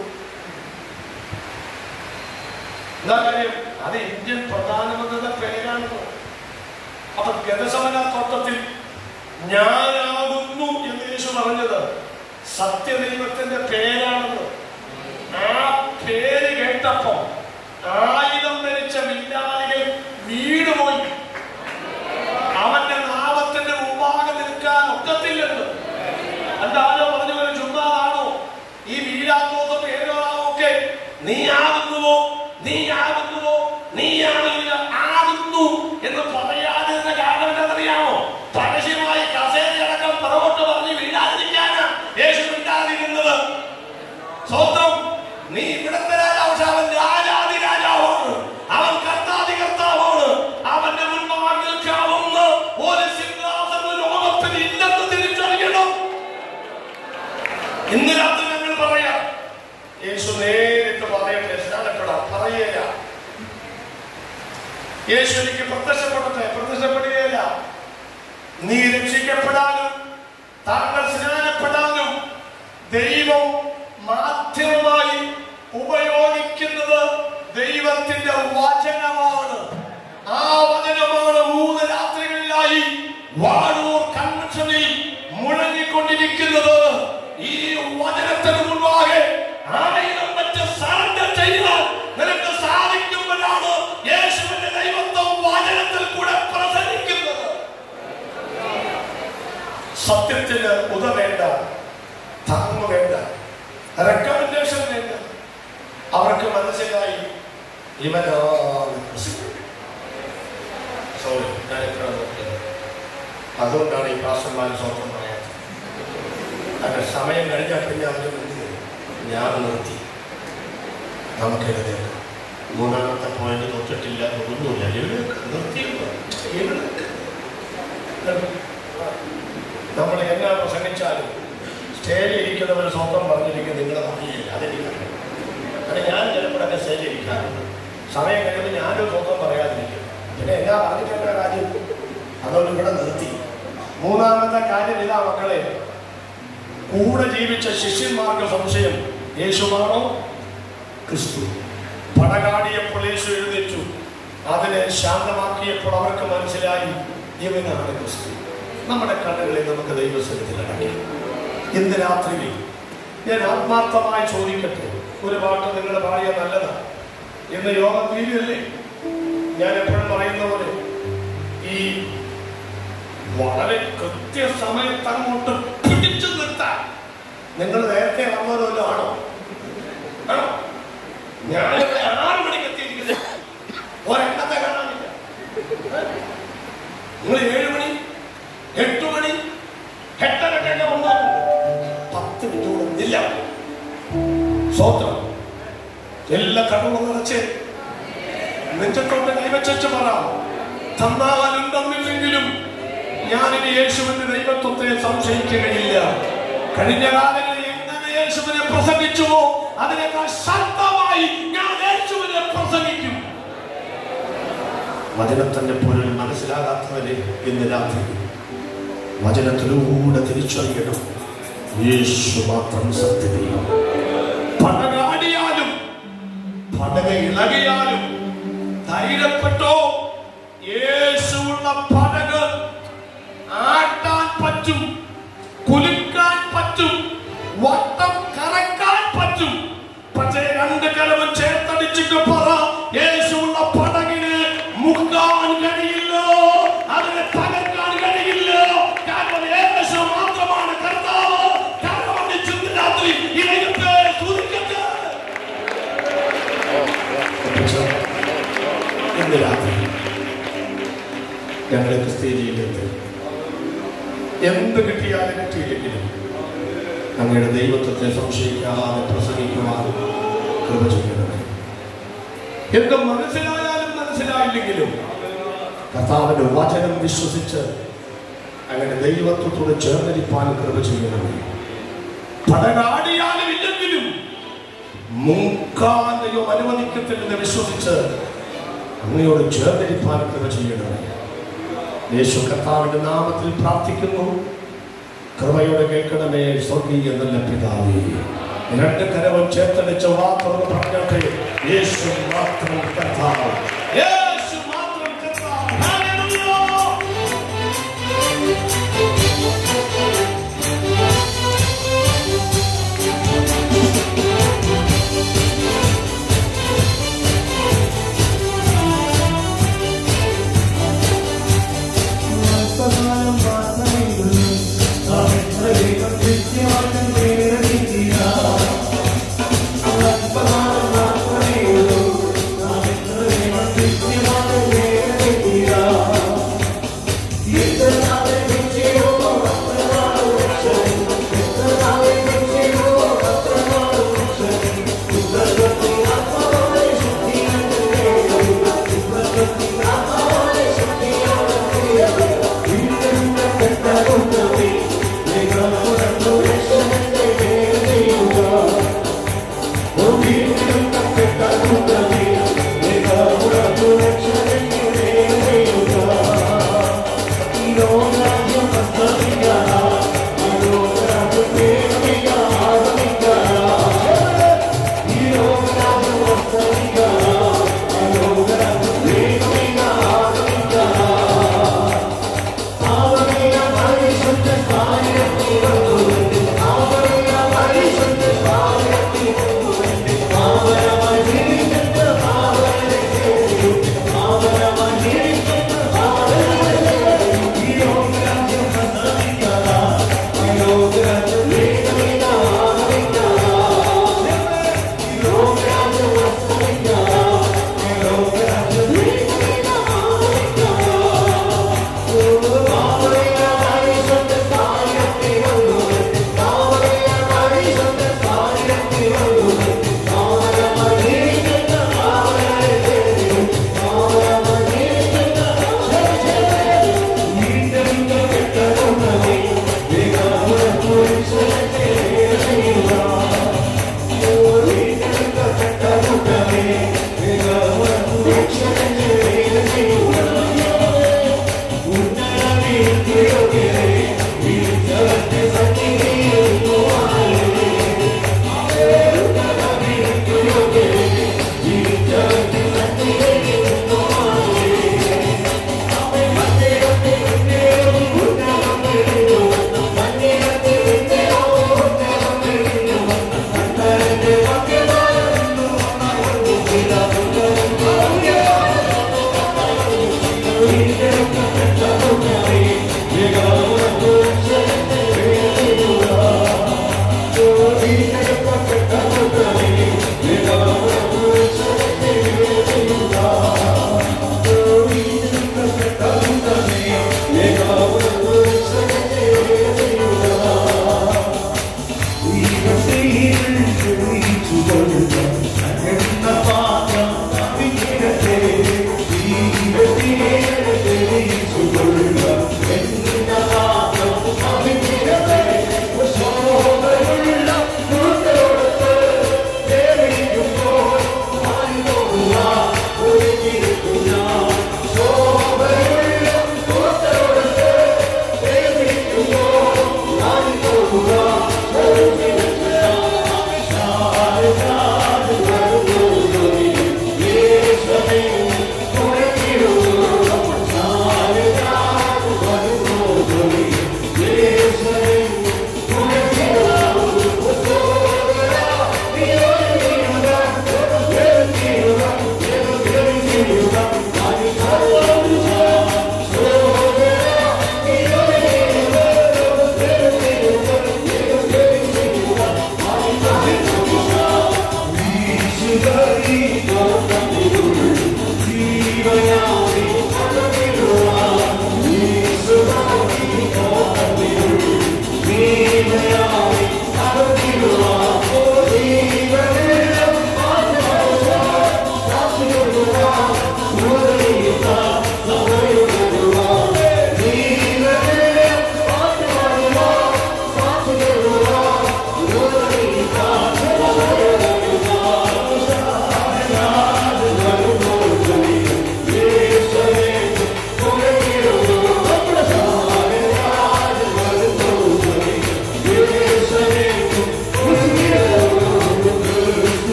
എന്താ കാര്യം അത് ഇന്ത്യൻ പ്രധാനമന്ത്രിയുടെ പേരാണ് അപ്പൊ ഗതസമന തോട്ടത്തിൽ ഞാനാകുന്നു എന്ന് യേശു പറഞ്ഞത് സത്യദൈവത്തിന്റെ പേരാണെന്ന് ആ പേര് കേട്ടപ്പോ ആയുധം ധരിച്ച വില്ലാളികൾ വീടുപോയി അവന്റെ നാമത്തിന്റെ മുമ്പാകെ നിൽക്കാൻ ഒക്കത്തില്ലെന്ന് എന്താണോ പറഞ്ഞു പോലെ ചുമ്മാതാണോ ഈ വീരാത്മക പേരുകളാണോ ഒക്കെ നീ ആകുന്നുവോ നീ ആകുന്നുവോ നീയാണില്ല ആകുന്നു എന്ന് പറയാതിരുന്ന കാരണം എന്താണെന്നറിയാമോ പരസ്യമായി കസേരയടക്കം പുറകോട്ട് പറഞ്ഞ് വീഴാതിരിക്കാനാ യേശു വീഴാതിരുന്നത് സ്വന്തം നീ ഇവിടത്തെ രാജാവ് പക്ഷെ അവൻ രാജാതി രാജാവാണ് അവൻ കർത്താതി കർത്താവാണ് അവന്റെ മുൻപാകെ നിൽക്കാവുന്ന ഒരു സിംഹാസനം ലോകത്തിൽ ഇല്ലെന്ന് തിരിച്ചറിയണം ഇന്ന് രാത്രി ഞങ്ങൾ പറയാം യേശു നേരിട്ട് പറയട്ടെ സ്നാനപ്പെടാം പറയേല യേശു എനിക്ക് പ്രത്യക്ഷപ്പെടട്ടെ പ്രത്യക്ഷപ്പെടുകയില്ല നീ രക്ഷിക്കപ്പെടാനും താങ്കൾ സ്നാനപ്പെടാനും ദൈവം മാധ്യമമായി ഉപയോഗിക്കുന്നത് ദൈവത്തിന്റെ വചനമാണ് ആ വചനമാണ് മൂന്ന് രാത്രികളിലായി വാഴൂർ കൺവെൻഷനിൽ മുഴങ്ങിക്കൊണ്ടിരിക്കുന്നത് ഈ വചനത്തിന് മുൻപാകെ ആയിരം മറ്റ് സറണ്ടർ ചെയ്യാൻ നിനക്ക് സാധിക്കുമ്പോഴാണ് യേശുവിന്റെ ദൈവത്വം വചനത്തിൽ കൂടെ പ്രസരിക്കുന്നത് സത്യത്തിന് ഉതവേണ്ട താങ്ങ് വേണ്ട റെക്കമെൻഡേഷൻ വേണ്ട അവർക്ക് മനസ്സിലായി ഇവനാണ് ക്രിസ്തു. സോറി ഞാൻ എത്ര നോക്കിയത് അതുകൊണ്ടാണ് ഈ പ്രാസന്മാർ സ്വന്തം പറയാത്തത് അങ്ങനെ സമയം കഴിഞ്ഞാൽ പിന്നെ അവർ ഞാൻ നിർത്തി നമുക്കെഴുതേക്കാം മൂന്നാമത്തെ പോയിന്റ് തൊട്ടിട്ടില്ല ഒന്നുമില്ല എഴുതേക്ക് നിർത്തിയില്ല എഴുതേക്ക് നമ്മൾ എന്നാ പ്രസംഗിച്ചാലും സ്റ്റേജിൽ ഇരിക്കുന്നവർ സ്വന്തം പറഞ്ഞിരിക്കും നിങ്ങളെ അറിയില്ല അതെനിക്കറിയാം അത് ഞാൻ ചിലപ്പോഴൊക്കെ സ്റ്റേജിൽ ഇരിക്കാറുണ്ട് സമയം കഴിയുമ്പോൾ ഞാനും സ്വന്തം പറയാതിരിക്കും പിന്നെ എന്നാ പറഞ്ഞിട്ടുള്ള കാര്യം അതുകൊണ്ട് ഇവിടെ നിർത്തി മൂന്നാമത്തെ കാര്യം ഇതാ മക്കളെ കൂടെ ജീവിച്ച ശിഷ്യന്മാർക്ക് സംശയം യേശുവാണോ ക്രിസ്തു പടകാടിയപ്പോൾ യേശു എഴുന്നേറ്റു അതിനെ ശാന്തമാക്കിയപ്പോൾ അവർക്ക് മനസ്സിലായി ഇവനാണ് ക്രിസ്തു നമ്മുടെ കണ്ണുകളെ നമുക്ക് ദൈവസ്വരത്തിൽ അടയ്ക്കാം ഇന്ന് രാത്രിയിൽ ഞാൻ ആത്മാർത്ഥമായി ചോദിക്കട്ടെ ഒരു വാക്ക് നിങ്ങൾ പറയുക നല്ലതാണ് ഇന്ന് യോഗം തീരുകയല്ലേ ഞാൻ എപ്പോഴും പറയുന്ന പോലെ ഈ വളരെ കൃത്യസമയത്ത് അങ്ങോട്ട് പിടിച്ചു നിർത്താൻ നിങ്ങൾ നേരത്തെ വന്നവരല്ലോ ആണോ ആണോ ഞാനിവിടെ ആറ് മണിക്ക് എത്തിയിരിക്കുന്നത് ഒരെണ്ണത്തെ കാണാനില്ല നിങ്ങൾ ഏഴ് മണി എട്ട് മണി എട്ടരക്കൊക്കെ വന്നാൽ പത്ത് മിനിറ്റ് ഇല്ല സ്വോത്രം എല്ലാ കണ്ണുകളും നിറച്ച് നെഞ്ചത്തോട്ട് കൈവച്ചു പറ തന്നാലും തന്നില്ലെങ്കിലും ഞാനിനി യേശുവിന്റെ ദൈവത്വത്തെ സംശയിക്കുകയില്ല കഴിഞ്ഞ കാലങ്ങളിൽ എങ്ങനെ യേശുവിനെ പ്രസംഗിച്ചുവോ അതിനേക്കാൾ ശക്തമായി ഞാൻ യേശുവിനെ പ്രസംഗിക്കും വചനത്തിന്റെ പൊരുൾ മനസ്സിലാകാത്തവരെ ഇന്ന് രാത്രി വചനത്തിലൂടെ തിരിച്ചറിയണം യേശു മാത്രം സത്യതയും പടകാടിയാലും പടക ഇളകിയാലും ധൈര്യപ്പെട്ടോ യേശുവുള്ള പടക് ആട്ടാൻ പറ്റും കുലുക്കാൻ പറ്റും വട്ടം കറക്കാൻ പറ്റും പക്ഷേ രണ്ട് കലവും ചേർത്തടിച്ചിട്ട് പറ യേശുവുള്ള പടകിന് മുക്കാൻ കഴിയില്ല അതിനെ തകർക്കാൻ കഴിയില്ല കാരണം യേശു മാത്രമാണ് കർത്താവ് കാരണം ഇന്ന് രാത്രി ഈ ദൈവത്തെ സ്തുതിക്കട്ടെ ഇന്ന് രാത്രി ഞങ്ങളെ ക്രിസ്തീയ ജീവിതത്തിൽ എന്ത് കിട്ടിയാലും കിട്ടിയില്ലെങ്കിലും അങ്ങയുടെ ദൈവത്വത്തെ സംശയിക്കാതെ പ്രസംഗിക്കുവാൻ കൃപ ചെയ്യണമേ എന്ത് മനസ്സിലായാലും മനസ്സിലായില്ലെങ്കിലും കർത്താവിന്റെ വചനം വിശ്വസിച്ച് അങ്ങനെ ദൈവത്വത്തോട് ചേർന്നിരിപ്പാൻ കൃപ ചെയ്യണമേ പടകാടിയാലും ഇല്ലെങ്കിലും മുൻകാൻ ദൈവം അനുവദിക്കത്തില്ലെന്ന് വിശ്വസിച്ച് അങ്ങയോട് ചേർന്നിരിപ്പാൻ കൃപ ചെയ്യണമേ യേശു കർത്താവിന്റെ നാമത്തിൽ പ്രാർത്ഥിക്കുന്നു കൃപയോടെ കേൾക്കണമേ സ്വർഗീയ നല്ല പിതാവേ രണ്ട് കരവും ചേർത്തടിച്ച വാക്കുകൾ പറഞ്ഞിട്ട് യേശു മാത്രം കർത്താവ് യേശു മാത്രം കർത്താവ് ഹല്ലേലൂയ Thank you.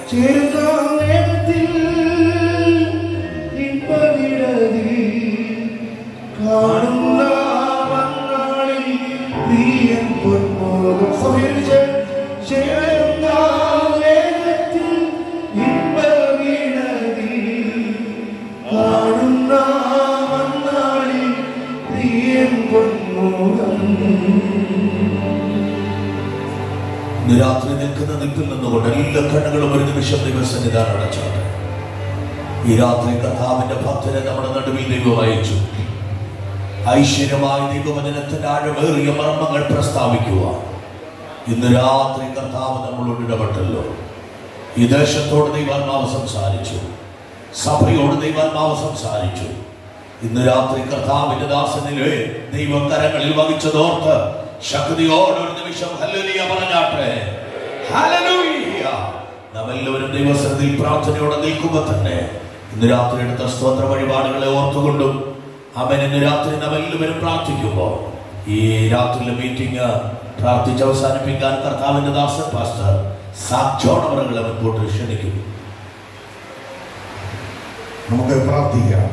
ചേരുന്ന നേരത്തിൽ ഇമ്പവിടതിൽ കാണുന്ന മങ്ങാളിൽ പ്രിയൻ പൊന്മുഖം സമീപിച്ച് ചേരുന്ന നേരത്തിൽ ഇമ്പവിടതിൽ കാണുന്ന മങ്ങാളിൽ പ്രിയൻ പൊന്മുഖം ഇന്ന് രാത്രി നിൽക്കുന്ന നിൽപ്പിൽ നിന്നുകൊണ്ട് എല്ലാ കണ്ണുകളും ഒരു നിമിഷം ദൈവസന്നിധാനം അടച്ചോട്ടെ ഈ രാത്രി കർത്താവിന്റെ ഭക്തരെ നമ്മുടെ നടുവിൽ ദൈവം അയച്ചു ഐശ്വര്യമായ ദൈവവചനത്തിന്റെ ആഴമേറിയ മർമ്മങ്ങൾ പ്രസ്താവിക്കുക ഇന്ന് രാത്രി കർത്താവ് നമ്മളോട് ഇടപെട്ടല്ലോ ഈ ദേശത്തോട് ദൈവാത്മാവ് സംസാരിച്ചു സഭയോട് ദൈവാത്മാവ് സംസാരിച്ചു ഇന്ന് രാത്രി കർത്താവിന്റെ ദാസനിലെ ദൈവകരങ്ങളിൽ വഹിച്ചതോർത്ത് ശക്തിയോടെ ഒരു നിമിഷം ഹല്ലേലൂയ പറഞ്ഞാട്ടെ ഹല്ലേലൂയ നാം എല്ലാവരും ദൈവസന്നിധിയിൽ പ്രാർത്ഥനയോടെ നിൽക്കുമ്പോൾ തന്നെ ഇന്ന് രാത്രി എടുത്ത സ്തോത്ര വഴിപാടുകളെ ഓർത്തുകൊണ്ടും അവൻ ഇന്ന് രാത്രി നാം എല്ലാവരും പ്രാർത്ഥിക്കുമ്പോൾ ഈ രാത്രിയിലെ മീറ്റിംഗ് പ്രാർത്ഥിച്ച് അവസാനിപ്പിക്കാൻ കർത്താവിന്റെ ദാസൻ പാസ്റ്റർ സാക്ഷോണവറുകളെ മുൻപോട്ട് ക്ഷണിക്കുന്നു നമുക്ക് പ്രാർത്ഥിക്കാം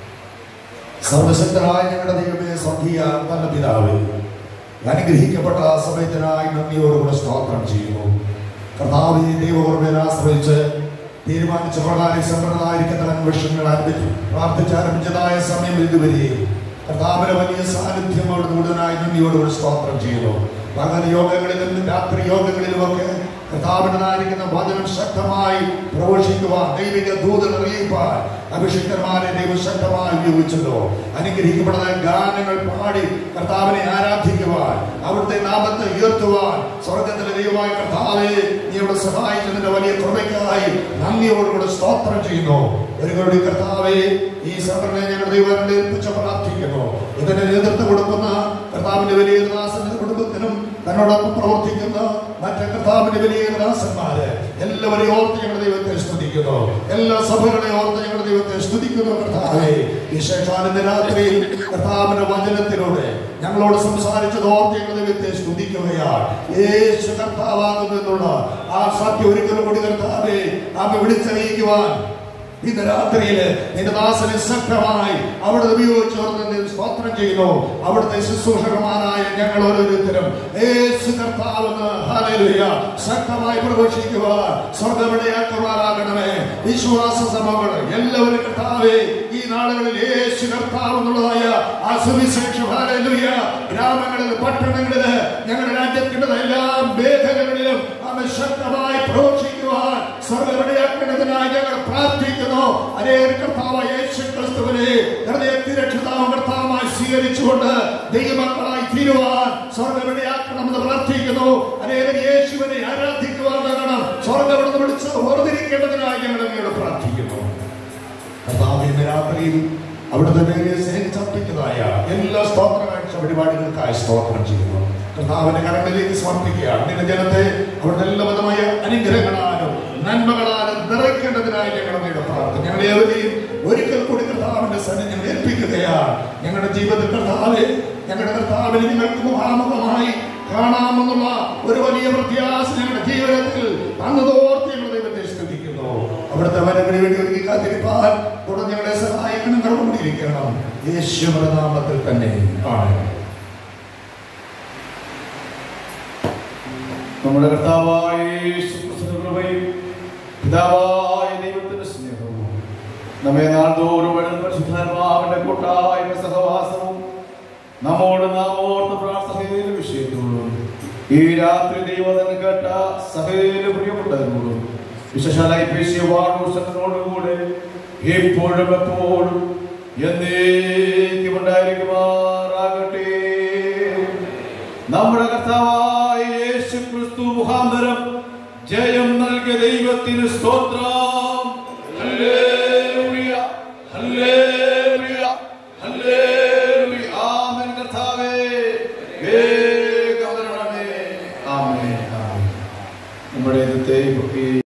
സർവശക്തനായ ഞങ്ങളുടെ ദൈവമേ സ്വർഗീയ നല്ല പിതാവ് അനുഗ്രഹിക്കപ്പെട്ട ആ സമയത്തിനായി നന്ദിയോടുകൂടെ സ്തോത്രം ചെയ്യുന്നു കർത്താവ് ദൈവകർമ്മയിൽ ആശ്രയിച്ച് തീരുമാനിച്ച പ്രകാരം സംഘടനായിരിക്കുന്ന അന്വേഷണങ്ങൾ ആരംഭിച്ചു പ്രാർത്ഥിച്ച് ആരംഭിച്ചതായ സമയം ഇതുവരെയും കർത്താവിന്റെ വലിയ സാന്നിധ്യം അവിടെ കൂടുതലായി നന്ദിയോടുകൂടി സ്തോത്രം ചെയ്യുന്നു പകൽ യോഗങ്ങളിലും രാത്രി യോഗങ്ങളിലുമൊക്കെ കർത്താവിനായിരിക്കുന്ന വചനം ശക്തമായി പ്രഘോഷിക്കുവാൻ ദൈവിക ദൂതൻ അറിയിപ്പാൻ അഭിഷിക്തന്മാരെ ദൈവം ശക്തമായി ഉപയോഗിച്ചല്ലോ അനുഗ്രഹിക്കപ്പെടുന്ന ഗാനങ്ങൾ പാടി കർത്താവിനെ ആരാധിക്കുവാൻ അവിടുത്തെ നാമത്തെ ഉയർത്തുവാൻ സ്വർഗത്തിലെ ദൈവമായ കർത്താവെ നീ ഇവിടെ സഹായിച്ചതിന്റെ വലിയ കൃപയ്ക്കായി നന്ദിയോടുകൂടെ സ്തോത്രം ചെയ്യുന്നു ഒരു കർത്താവെ ഈ സംഘടനയെ ഞങ്ങളുടെ ദൈവങ്ങളെ ഏൽപ്പിച്ച് പ്രാർത്ഥിക്കുന്നു ഇതിന് നേതൃത്വം കൊടുക്കുന്ന കർത്താവിന്റെ വലിയ ദാസന്റെ കുടുംബത്തിനും തന്നോടൊപ്പം പ്രവർത്തിക്കുന്ന മറ്റ് കർത്താവിന്റെ വലിയ ദാസന്മാര് എല്ലാവരെയും ഓർത്ത് ഞങ്ങളുടെ ദൈവത്തെ സ്തുതിക്കുന്നു എല്ലാ സഭകളെ ഓർത്ത് ഞങ്ങളുടെ ദൈവത്തെ സ്തുതിക്കുന്നു കർത്താവെ വിശേഷാനന്ദ രാത്രിയിൽ കർത്താവിന്റെ വചനത്തിലൂടെ ഞങ്ങളോട് സംസാരിച്ചത് ഓർത്ത് ഞങ്ങളുടെ ദൈവത്തെ സ്തുതിക്കുകയാണ് യേശു കർത്താവാകുന്നു എന്നുള്ള ആ സത്യം ഒരിക്കലും കൂടി കർത്താവെ നാം വിളിച്ചറിയിക്കുവാൻ ഇന്ന് രാത്രിയില് നിന്റെ ദാസനെ ശക്തമായി അവിടുത്തെ ഉപയോഗിച്ചോർന്ന് സ്തോത്രം ചെയ്യുന്നു അവിടുത്തെ ശുശ്രൂഷകന്മാരായ ഞങ്ങൾ ഓരോരുത്തരും യേശു കർത്താവെന്ന് ഹല്ലേലൂയ ശക്തമായി പ്രഘോഷിക്കുവാൻ സ്വർഗമിടയാക്കുവാനാകണമേ വിശ്വാസ സഭകൾ എല്ലാവരും കർത്താവേ ഈ നാളുകളിൽ യേശു കർത്താവ് എന്നുള്ളതായ ആ സുവിശേഷം ഹല്ലേലൂയ ഗ്രാമങ്ങളിൽ പട്ടണങ്ങളിൽ ഞങ്ങളുടെ രാജ്യത്തിന്റെ എല്ലാ മേഖലകളിലും അവൻ ശക്തമായി പ്രഘോഷിക്കുവാൻ സ്വർഗമിടയാക്കുന്നതിനായി ഞങ്ങൾ പ്രാർത്ഥിക്കുന്നു അനേക കർത്താവ് യേശു ക്രിസ്തുവിനെ ഹൃദയത്തിൽ രക്ഷിതാവ് കർത്താവായി സ്വീകരിച്ചുകൊണ്ട് ദൈവമക്കളായി തീരുവാൻ സ്വർഗമിടയാക്കണമെന്ന് പ്രാർത്ഥിക്കുന്നു അനേക യേശുവിനെ ആരാധിക്കുവാൻ വേണം സ്വർഗമിടുന്ന് വിളിച്ച് ഓർത്തിരിക്കേണ്ടതിനായി ഞങ്ങൾ അങ്ങയോട് പ്രാർത്ഥിക്കുന്നു കർത്താവിന്റെ രാത്രിയിൽ അവിടുത്തെ പേരെ സ്നേഹിച്ചർപ്പിക്കുന്നതായ എല്ലാ സ്തോത്ര കാഴ്ച പരിപാടികൾക്കായി സ്തോത്രം ചെയ്യുന്നു കർത്താവിന്റെ കരങ്ങളിലേക്ക് സമർപ്പിക്കുകയാണ് നിന്റെ ജനത്തെ അവിടുത്തെ എല്ലാ വിധമായ അനുഗ്രഹങ്ങളാലും നന്മകളാലും നിറയ്ക്കേണ്ടതിനായി ഞങ്ങൾ അങ്ങയുടെ പ്രാർത്ഥന ഞങ്ങളെ ഏവരെയും ഒരിക്കൽ കൂടി കർത്താവിന്റെ സന്നിധി ഞങ്ങൾ ഏൽപ്പിക്കുകയാണ് ഞങ്ങളുടെ ജീവിതത്തിൽ കർത്താവെ ഞങ്ങളുടെ കർത്താവിനെ നിങ്ങൾക്ക് മുഖാമുഖമായി കാണാമെന്നുള്ള ഒരു വലിയ പ്രത്യാശ ഞങ്ങളുടെ ജീവിതത്തിൽ അന്ന് തോർത്ത് ഞങ്ങൾ ദൈവത്തെ സ്തുതിക്കുന്നു അവിടുത്തെ വരവിന് വേണ്ടി ഒരുക്കി കാത്തിരിപ്പാൻ തുടർന്ന് ഞങ്ങളെ സഹായിക്കണം കടന്നുകൊണ്ടിരിക്കണം യേശുവിന്റെ നാമത്തിൽ തന്നെ ആണ് നമ്മുടെ കർത്താവായ യേശുക്രിസ്തുവിന്റെ കൃപയും പിതാവായ ദൈവത്തിന്റെ സ്നേഹവും നമ്മെ നാൾതോറും വരുന്ന പരിശുദ്ധാത്മാവിന്റെ കൂട്ടായ്മ സഹവാസവും നമ്മോട് നാം ഓർത്ത് പ്രാർത്ഥനയിലെ വിഷയത്തോടും ഈ രാത്രി ദൈവതൻ കേട്ട സഹയിലെ പ്രിയപ്പെട്ടവരോടും വിശേഷാലായി പേശിയ വാണൂഷനോടുകൂടെ എപ്പോഴും എപ്പോഴും എന്നേക്കും ഉണ്ടായിരിക്കുമാറാകട്ടെ നമ്മുടെ കർത്താവായ യേശു ക്രിസ്തു മുഖാന്തരം ജയം നൽകിയ ദൈവത്തിന് സ്തോത്രം ഹല്ലേലൂയ ഹല്ലേലൂയ ഹല്ലേലൂയ ആമേൻ കർത്താവേ വേഗം വരണമേ ആമേൻ ആമേൻ നമ്മുടെ ഇന്നത്തെ ഈ